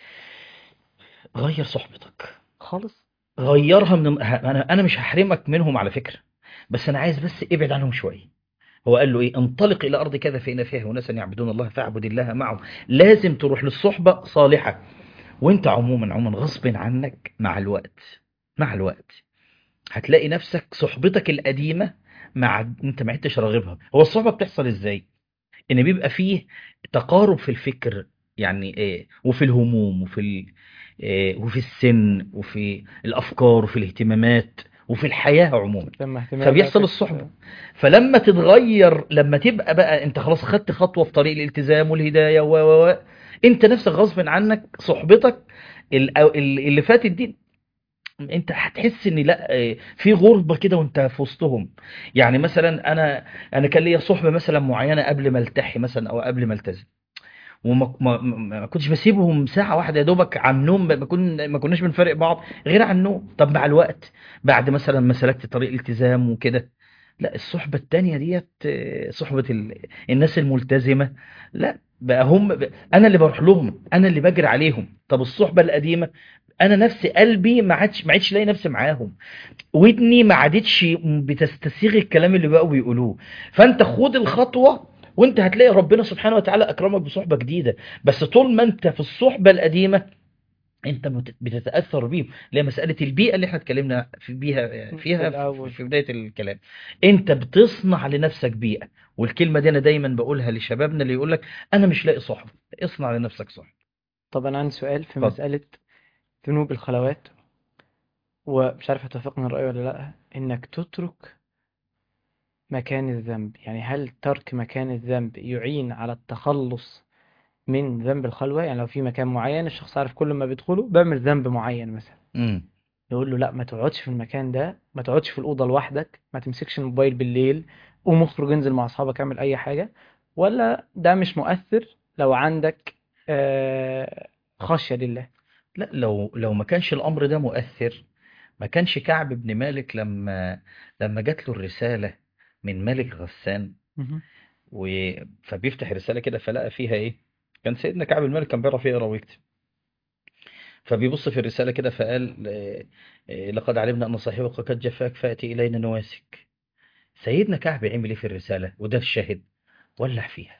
غير صحبتك خالص غيرها من انا انا مش هحرمك منهم على فكرة بس انا عايز بس ابعد عنهم شوية هو قال له ايه انطلق الى ارض كذا فان فيها اناسا يعبدون الله فاعبد الله معهم لازم تروح للصحبة صالحة وانت عموما عموما غصب عنك مع الوقت مع الوقت هتلاقي نفسك صحبتك القديمة مع انت ما عدتش راغبها هو الصحبة بتحصل ازاي ان بيبقى فيه تقارب في الفكر يعني ايه وفي الهموم وفي ال... إيه وفي السن وفي الافكار وفي الاهتمامات وفي الحياة عموما لما اهتماماتك فبيحصل الصحبة فلما تتغير لما تبقى بقى انت خلاص خدت خطوة في طريق الالتزام والهداية و و و انت نفسك غصب عنك صحبتك ال- أو ال- اللي فاتت دي انت هتحس ان لا اه، في غربة كده وانت في وسطهم يعني مثلا انا انا كان ليا صحبة مثلا معينة قبل ما التحي مثلا او قبل ما التزم وما ما, ما ما كنتش بسيبهم ساعة واحدة يا دوبك عن النوم ما كن ما كناش بنفرق بعض غير عن النوم طب مع الوقت بعد مثلا ما سلكت طريق الالتزام وكده لا الصحبة التانية ديت اه، صحبة ال... الناس الملتزمة لا بقى هم بقى انا اللي بروح لهم انا اللي بجري عليهم طب الصحبة القديمة انا نفسي قلبي ما عادش ما عادش لاقي نفسي معاهم ودني ما عادتش بتستسيغ الكلام اللي بقوا بيقولوه فانت خد الخطوة وانت هتلاقي ربنا سبحانه وتعالى اكرمك بصحبة جديدة بس طول ما انت في الصحبة القديمة انت بت- بتتاثر بيهم اللي هي مساله البيئه اللي احنا اتكلمنا في بيها في فيها الأول. في في بدايه الكلام انت بتصنع لنفسك بيئه والكلمه دي انا دايما بقولها لشبابنا اللي يقول لك انا مش لاقي صحبه اصنع لنفسك صحبه طب انا عندي سؤال في اتفضل. مسألة ذنوب الخلوات ومش عارف هتوافقني الرأي ولا لا انك تترك مكان الذنب يعني هل ترك مكان الذنب يعين على التخلص من ذنب الخلوة يعني لو في مكان معين الشخص عارف كل ما بيدخله بيعمل ذنب معين مثلا امم يقول له لا ما تقعدش في المكان ده ما تقعدش في الأوضة لوحدك ما تمسكش الموبايل بالليل قوم اخرج انزل مع أصحابك اعمل أي حاجة ولا ده مش مؤثر لو عندك آه، خشية لله لا لو لو ما كانش الامر ده مؤثر ما كانش كعب بن مالك لما لما جات له الرساله من ملك غسان مهم. و... فبيفتح الرسالة كده فلقى فيها ايه كان سيدنا كعب الملك كان بيعرف يقرا ويكتب فبيبص في الرسالة كده فقال آه، آه، لقد علمنا أن صاحبك قد جفاك فأتي إلينا نواسك سيدنا كعب عمل ايه في الرسالة وده الشاهد ولع فيها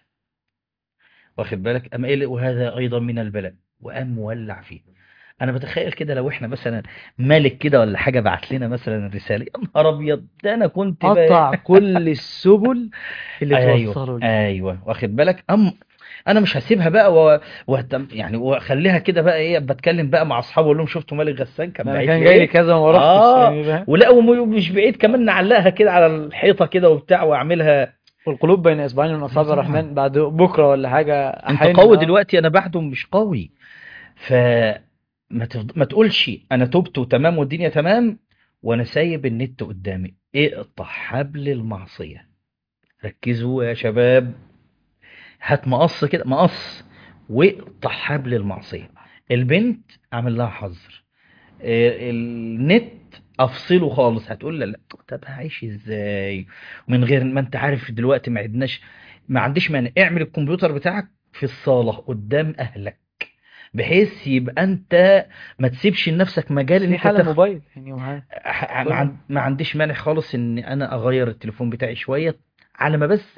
واخد بالك أم قال وهذا أيضا من البلاء وقام مولع فيه أنا بتخيل كده لو إحنا مثلا ملك كده ولا حاجة بعت لنا مثلا رسالة يا نهار أبيض ده أنا كنت بقى- قطع كل السبل اللي توصله ايوه لي ايوه واخد بالك ام انا مش هسيبها بقى و... وهتم... يعني واخليها كده بقى ايه بتكلم بقى مع اصحابي اقول لهم شفتوا ملك غسان كان انا باعت كان لي جاي لي ايه كذا وما رحتش اه يعني فاهم ولا ومش بعيد كمان نعلقها كده على الحيطه كده وبتاع واعملها والقلوب بين اصبعين من اصابع طبعا الرحمن بعد بكره ولا حاجه انت حين قوي اه دلوقتي انا بعده مش قوي فما تفض... ما تقولش انا تبت وتمام والدنيا تمام وانا سايب النت قدامي اقطع حبل المعصية ركزوا يا شباب هات مقص كده مقص واقطع حبل المعصية البنت اعمل لها حظر آه، النت افصله خالص هتقول لا لا طب هعيش ازاي من غير ما انت عارف دلوقتي ما عدناش ما عنديش مانع اعمل الكمبيوتر بتاعك في الصالة قدام اهلك بحيث يبقى انت ما تسيبش لنفسك مجال ان في انت حاله تاخد موبايل يعني وها- ح- ما كله عن- ما عنديش مانع خالص ان انا اغير التليفون بتاعي شوية على ما بس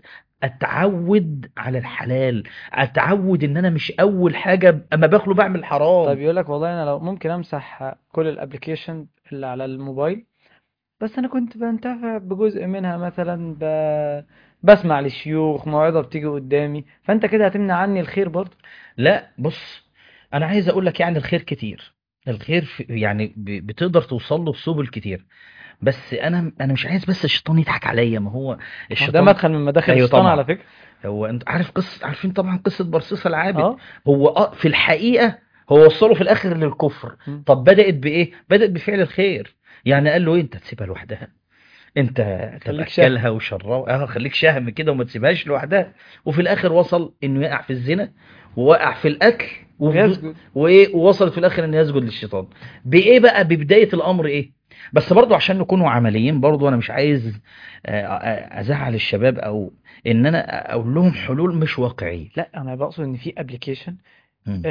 اتعود على الحلال اتعود ان انا مش اول حاجة اما باكله بعمل طب حرام يقول لك والله انا لو ممكن امسح كل الابلكيشن اللي على الموبايل بس انا كنت بنتفع بجزء منها مثلا ب... بسمع لشيوخ موعظة بتيجي قدامي فانت كده هتمنع عني الخير برضه لا بص انا عايز اقول لك يعني الخير كتير الخير في يعني ب- بتقدر توصل له بسبل كتير بس انا انا مش عايز بس الشيطان يضحك عليا ما هو ما هو ده الشيطان مدخل من مداخل ايوه الشيطان على طبعا فكرة هو انت عارف قصه عارفين طبعا قصه برصيصه العابد اه هو آه في الحقيقه هو وصله في الاخر للكفر مم. طب بدات بايه بدات بفعل الخير يعني قال له ايه انت تسيبها لوحدها انت طب خليك شهم اكلها وشربها اه خليك شهم كده وما تسيبهاش لوحدها وفي الاخر وصل انه يقع في الزنا ووقع في الاكل وفي ويسجد وايه ووصلت في الاخر ان يسجد للشيطان بايه بقى ببدايه الامر ايه بس برضو عشان نكونوا عمليين برضو انا مش عايز آه، آه، ازعل الشباب او ان انا اقول لهم حلول مش واقعيه لا انا بقصد ان في ابلكيشن مم.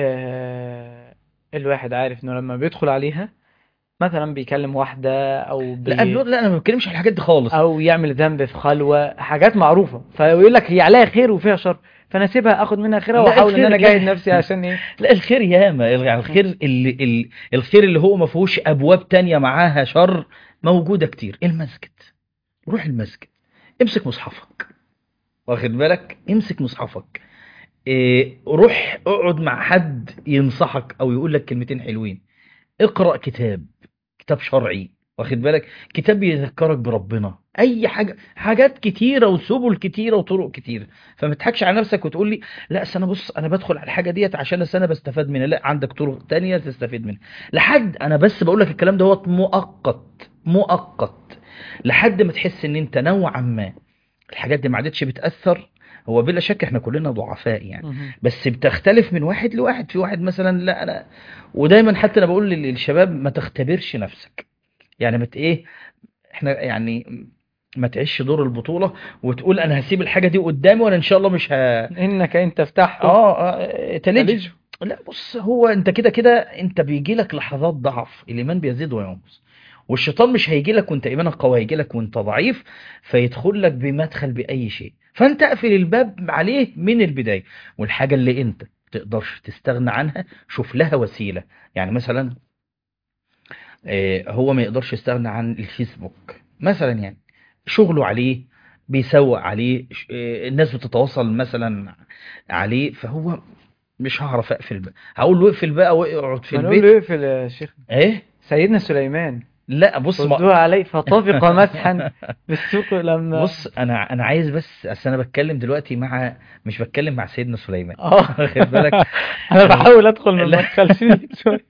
آه الواحد عارف انه لما بيدخل عليها مثلا بيكلم واحدة او لا بي قبل- لا انا ما بتكلمش على الحاجات دي خالص او يعمل ذنب في خلوة حاجات معروفة فيقول لك هي عليها خير وفيها شر فانا اسيبها اخد منها خيرها لا واحاول ان الخير انا اجاهد لا نفسي عشان ايه لا الخير ياما يعني الخير اللي ال- الخير اللي هو ما فيهوش ابواب تانية معاها شر موجوده كتير المسجد روح المسجد امسك مصحفك واخد بالك امسك مصحفك إيه روح اقعد مع حد ينصحك او يقول لك كلمتين حلوين اقرأ كتاب كتاب شرعي واخد بالك كتاب يذكرك بربنا اي حاجه حاجات كتيره وسبل كتيره وطرق كتيره فما تضحكش على نفسك وتقول لي لا أصل انا بص انا بدخل على الحاجه ديت عشان أصل انا بستفاد منها لا عندك طرق تانية تستفيد منها لحد انا بس بقول لك الكلام دوت مؤقت مؤقت لحد ما تحس ان انت نوعا ما الحاجات دي ما عادتش بتأثر هو بلا شك احنا كلنا ضعفاء يعني مهم. بس بتختلف من واحد لواحد في واحد مثلا لا انا ودايما حتى انا بقول لل- للشباب ما تختبرش نفسك يعني ما ت- ايه احنا يعني ما تعيش دور البطولة وتقول انا هسيب الحاجة دي قدامي وانا ان شاء الله مش ه... انك انت تفتحه اه اه تلج تلجه لا بص هو انت كده كده انت بيجي لك لحظات ضعف الايمان بيزيد وينقص والشيطان مش هيجي لك وانت ايمانك قوي هيجي لك وانت ضعيف فيدخل لك بمدخل باي شيء فانت اقفل الباب عليه من البدايه والحاجه اللي انت تقدرش تستغنى عنها شوف لها وسيله يعني مثلا آه، هو ما يقدرش يستغنى عن الفيسبوك مثلا يعني شغله عليه بيسوق عليه ش- آه، الناس بتتواصل مثلا عليه فهو مش هعرف اقفل بقى هقول له اقفل بقى واقعد في ما نقول البيت له اقفل يا شيخ ايه سيدنا سليمان لا بص ما ردوها عليه فطفق مسحا بالسوق لما بص انا انا عايز بس اصل انا بتكلم دلوقتي مع مش بتكلم مع سيدنا سليمان اه واخد بالك انا بحاول ادخل من لا. مدخل شديد شويه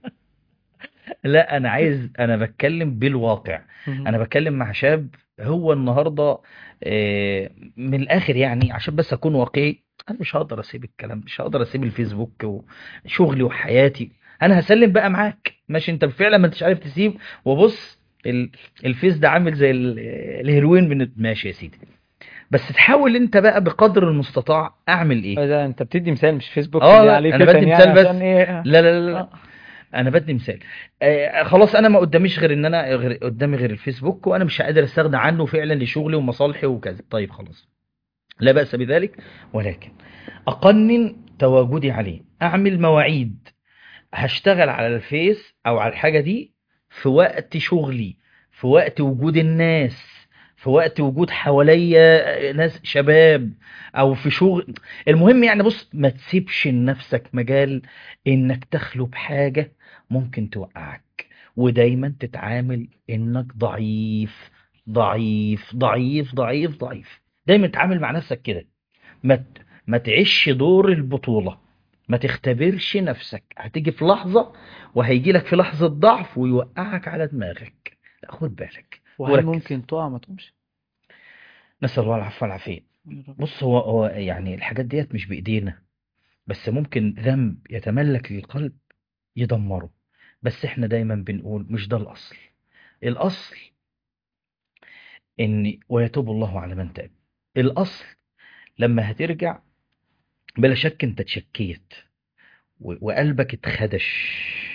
لا انا عايز انا بتكلم بالواقع انا بتكلم مع شاب هو النهارده آه، من الاخر يعني عشان بس اكون واقعي انا مش هقدر اسيب الكلام مش هقدر اسيب الفيسبوك وشغلي وحياتي انا هسلم بقى معاك ماشي انت فعلا ما انتش عارف تسيب وبص ال- الفيس ده عامل زي ال- الهيروين من ماشي يا سيدي بس تحاول انت بقى بقدر المستطاع اعمل ايه ده انت بتدي مثال مش فيسبوك اه اللي لا عليه انا فتن بدي يعني مثال بس عشان ايه لا لا لا, لا. آه. انا بدي مثال آه خلاص انا ما قداميش غير ان انا غير قدامي غير الفيسبوك وانا مش قادر استغنى عنه فعلا لشغلي ومصالحي وكذا طيب خلاص لا بأس بذلك ولكن اقنن تواجدي عليه اعمل مواعيد هشتغل على الفيس او على الحاجة دي في وقت شغلي في وقت وجود الناس في وقت وجود حواليا ناس شباب او في شغل المهم يعني بص ما تسيبش لنفسك مجال انك تخلو بحاجة ممكن توقعك ودايما تتعامل انك ضعيف ضعيف ضعيف ضعيف ضعيف دايما تعامل مع نفسك كده ما ت- ما تعيش دور البطولة ما تختبرش نفسك هتيجي في لحظة وهيجي لك في لحظة ضعف ويوقعك على دماغك لا خد بالك وهل وركز. ممكن تقع ما تقومش نسأل الله العفو والعافية يا رب. بص هو هو يعني الحاجات ديت مش بإيدينا بس ممكن ذنب يتملك للقلب يدمره بس احنا دايما بنقول مش ده الأصل الأصل إن ويتوب الله على من تاب الأصل لما هترجع بلا شك انت اتشكيت و- وقلبك اتخدش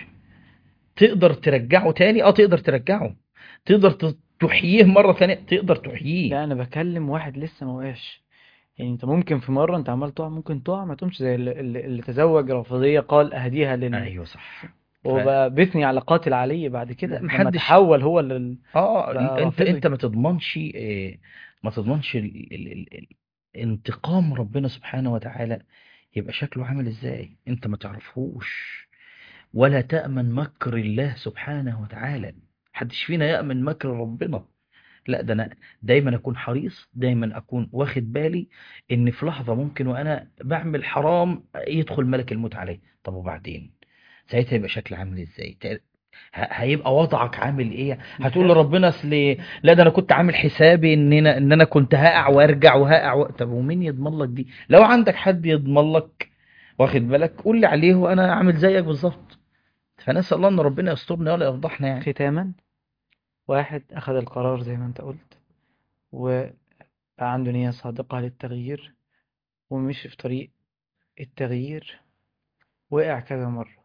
تقدر ترجعه تاني اه تقدر ترجعه تقدر ت- تحييه مرة ثانية تقدر تحييه لا انا بكلم واحد لسه ما وقعش يعني انت ممكن في مره انت عمال تقع ممكن تقع ما تقومش زي اللي, اللي اللي تزوج رافضيه قال اهديها لل ايوه صح وبقى بيثني على قاتل علي بعد كده لما محدش- تحول هو لل... اه بقى انت رافضي. انت ما تضمنش اه، ما تضمنش ال... ال... ال... ال... انتقام ربنا سبحانه وتعالى يبقى شكله عامل ازاي انت ما تعرفهوش ولا تأمن مكر الله سبحانه وتعالى محدش فينا يأمن مكر ربنا لا ده انا دايما اكون حريص دايما اكون واخد بالي ان في لحظة ممكن وانا بعمل حرام يدخل ملك الموت علي طب وبعدين ساعتها يبقى شكل عامل ازاي ت- ه- هيبقى وضعك عامل ايه هتقول لربنا اصل لا ده انا كنت عامل حسابي ان انا ان انا كنت هقع وارجع وهقع و... طب ومين يضمن لك دي لو عندك حد يضمن لك واخد بالك قول لي عليه وانا عامل زيك بالظبط فنسأل الله ان ربنا يسترنا ولا يفضحنا يعني ختاما واحد أخذ القرار زي ما أنت قلت وبقى عنده نية صادقة للتغيير ومشي في طريق التغيير وقع كذا مرة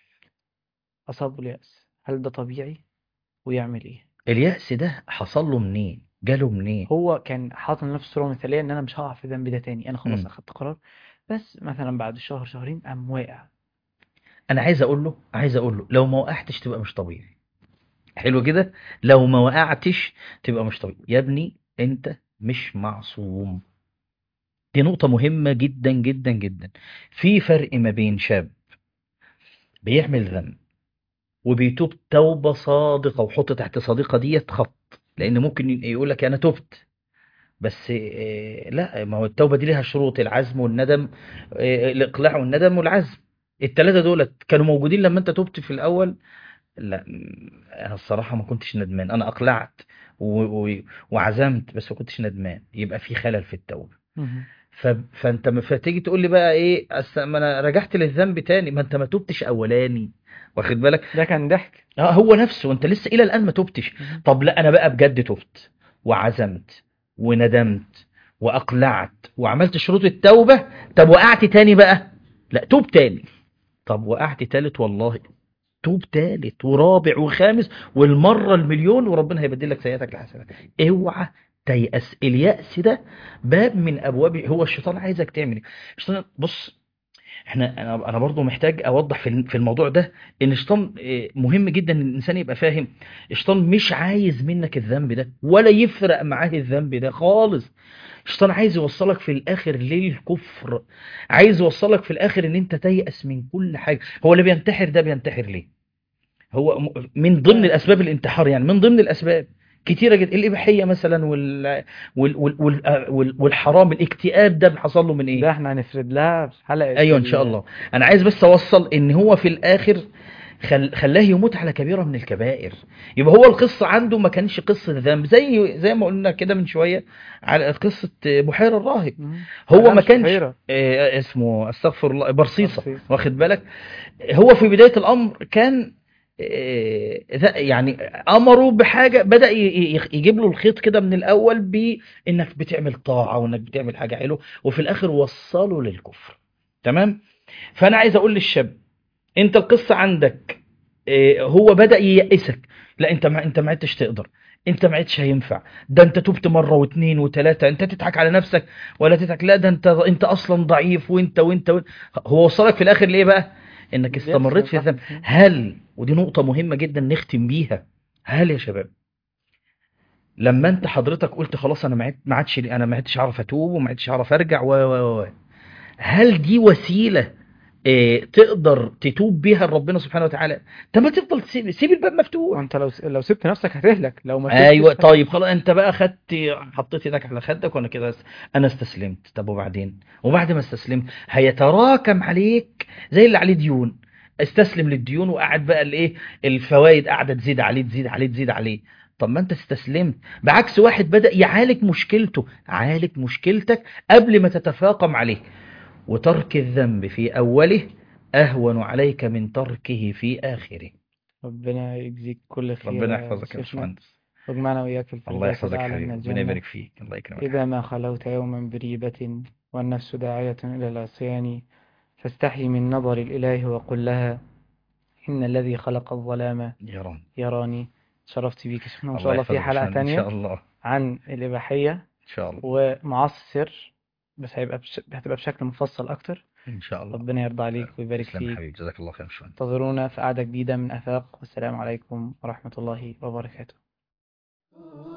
أصابه اليأس هل ده طبيعي ويعمل إيه اليأس ده حصل له منين جاله منين هو كان حاطط لنفسه صورة مثالية إن أنا مش هقع في الذنب ده تاني أنا خلاص مم. أخدت قرار بس مثلا بعد شهر شهرين قام واقع انا عايز اقول له عايز اقول له لو ما وقعتش تبقى مش طبيعي حلو كده لو ما وقعتش تبقى مش طبيعي يا ابني انت مش معصوم دي نقطة مهمة جدا جدا جدا في فرق ما بين شاب بيعمل ذنب وبيتوب توبة صادقة وحط تحت صادقة ديت خط لأن ممكن يقول لك أنا تبت بس آه، لا ما هو التوبة دي ليها شروط العزم والندم آه، الإقلاع والندم والعزم التلاتة دولت كانوا موجودين لما أنت تبت في الأول لا م- أنا الصراحة ما كنتش ندمان أنا أقلعت و... و... وعزمت بس ما كنتش ندمان يبقى في خلل في التوبة مهم. ف... فانت م- فتيجي تقول لي بقى ايه أس... ما انا رجعت للذنب تاني ما انت ما تبتش اولاني واخد بالك ده كان ضحك اه هو نفسه انت لسه الى الان ما تبتش مهم. طب لا انا بقى بجد تبت وعزمت وندمت واقلعت وعملت شروط التوبة طب وقعت تاني بقى لا توب تاني طب وقعت تالت والله توب تالت ورابع وخامس والمرة المليون وربنا هيبدل لك سيئاتك لحسنات اوعى تيأس اليأس ده باب من ابواب هو الشيطان عايزك تعمل ايه الشيطان بص احنا انا انا برضو محتاج اوضح في في الموضوع ده ان الشيطان اه، مهم جدا ان الانسان يبقى فاهم الشيطان مش عايز منك الذنب ده ولا يفرق معاه الذنب ده خالص الشيطان عايز يوصلك في الاخر للكفر عايز يوصلك في الاخر ان انت تيأس من كل حاجه هو اللي بينتحر ده بينتحر ليه هو م- من ضمن الاسباب الانتحار يعني من ضمن الاسباب كتيره جدا الاباحيه مثلا وال... وال... وال... وال... وال... والحرام الاكتئاب ده حصل له من ده ايه احنا هنفرد لها حلقة ايوه ان شاء ال- الله انا عايز بس اوصل ان هو في الاخر خل... خلاه يموت على كبيره من الكبائر يبقى هو القصه عنده ما كانش قصه ذنب زي زي ما قلنا كده من شويه على قصه بحيره الراهب مم. هو ما كانش كانش بحيرة. آه، اسمه استغفر الله برصيصه برصيصة. واخد بالك هو في بدايه الامر كان آه، ذا- يعني امره بحاجه بدا ي- ي- يجيب له الخيط كده من الاول بانك بتعمل طاعه وانك بتعمل حاجه حلوه وفي الاخر وصله للكفر تمام فانا عايز اقول للشاب انت القصه عندك آه، هو بدا ييأسك لا انت ما انت ما عدتش تقدر انت ما عدتش هينفع ده انت تبت مره واثنين وثلاثه انت تضحك على نفسك ولا تضحك لا ده انت انت اصلا ضعيف وانت وانت, وانت. هو وصلك في الاخر ليه بقى انك استمريت في الذنب هل ودي نقطة مهمة جدا نختم بيها هل يا شباب لما انت حضرتك قلت خلاص انا ما عدت- ما عادش انا ما عدتش اعرف اتوب وما عدتش اعرف ارجع و و و هل دي وسيلة إيه تقدر تتوب بيها لربنا سبحانه وتعالى طب ما تفضل تسيب سيب الباب مفتوح وانت لو لو سبت نفسك هتهلك لو ما سبتش ايوه هت- طيب خلاص انت بقى خدت حطيت ايدك على خدك وانا كده است- انا استسلمت طب وبعدين وبعد ما استسلمت هيتراكم عليك زي اللي عليه ديون استسلم للديون وقعد بقى الايه الفوائد قاعده تزيد عليه تزيد عليه تزيد عليه طب ما انت استسلمت بعكس واحد بدأ يعالج مشكلته عالج مشكلتك قبل ما تتفاقم عليه وترك الذنب في اوله اهون عليك من تركه في اخره ربنا يجزيك كل خير ربنا يا يحفظك يا شيخنا باشمهندس واجمعنا وإياك في الله الفردوس يحفظك الأعلى حبيبي من ربنا الجنة يبارك فيك الله يكرمك إذا ما خلوت يوما بريبة والنفس داعية إلى العصيان فاستحي من نظر الإله وقل لها إن الذي خلق الظلام يا رب يراني شرفت بيك يا شيخنا وإن الله شاء الله في يحفظك يا حلقة باشمهندس. ان تانية شاء الله عن الإباحية ان شاء الله ومعصر بس هيبقى بش... هتبقى بشكل مفصل أكتر ان شاء الله ربنا يرضى عليك ويبارك تسلم يا فيك حبيبي جزاك الله خير يا باشمهندس انتظرونا في قعدة جديدة من آفاق والسلام عليكم ورحمة الله وبركاته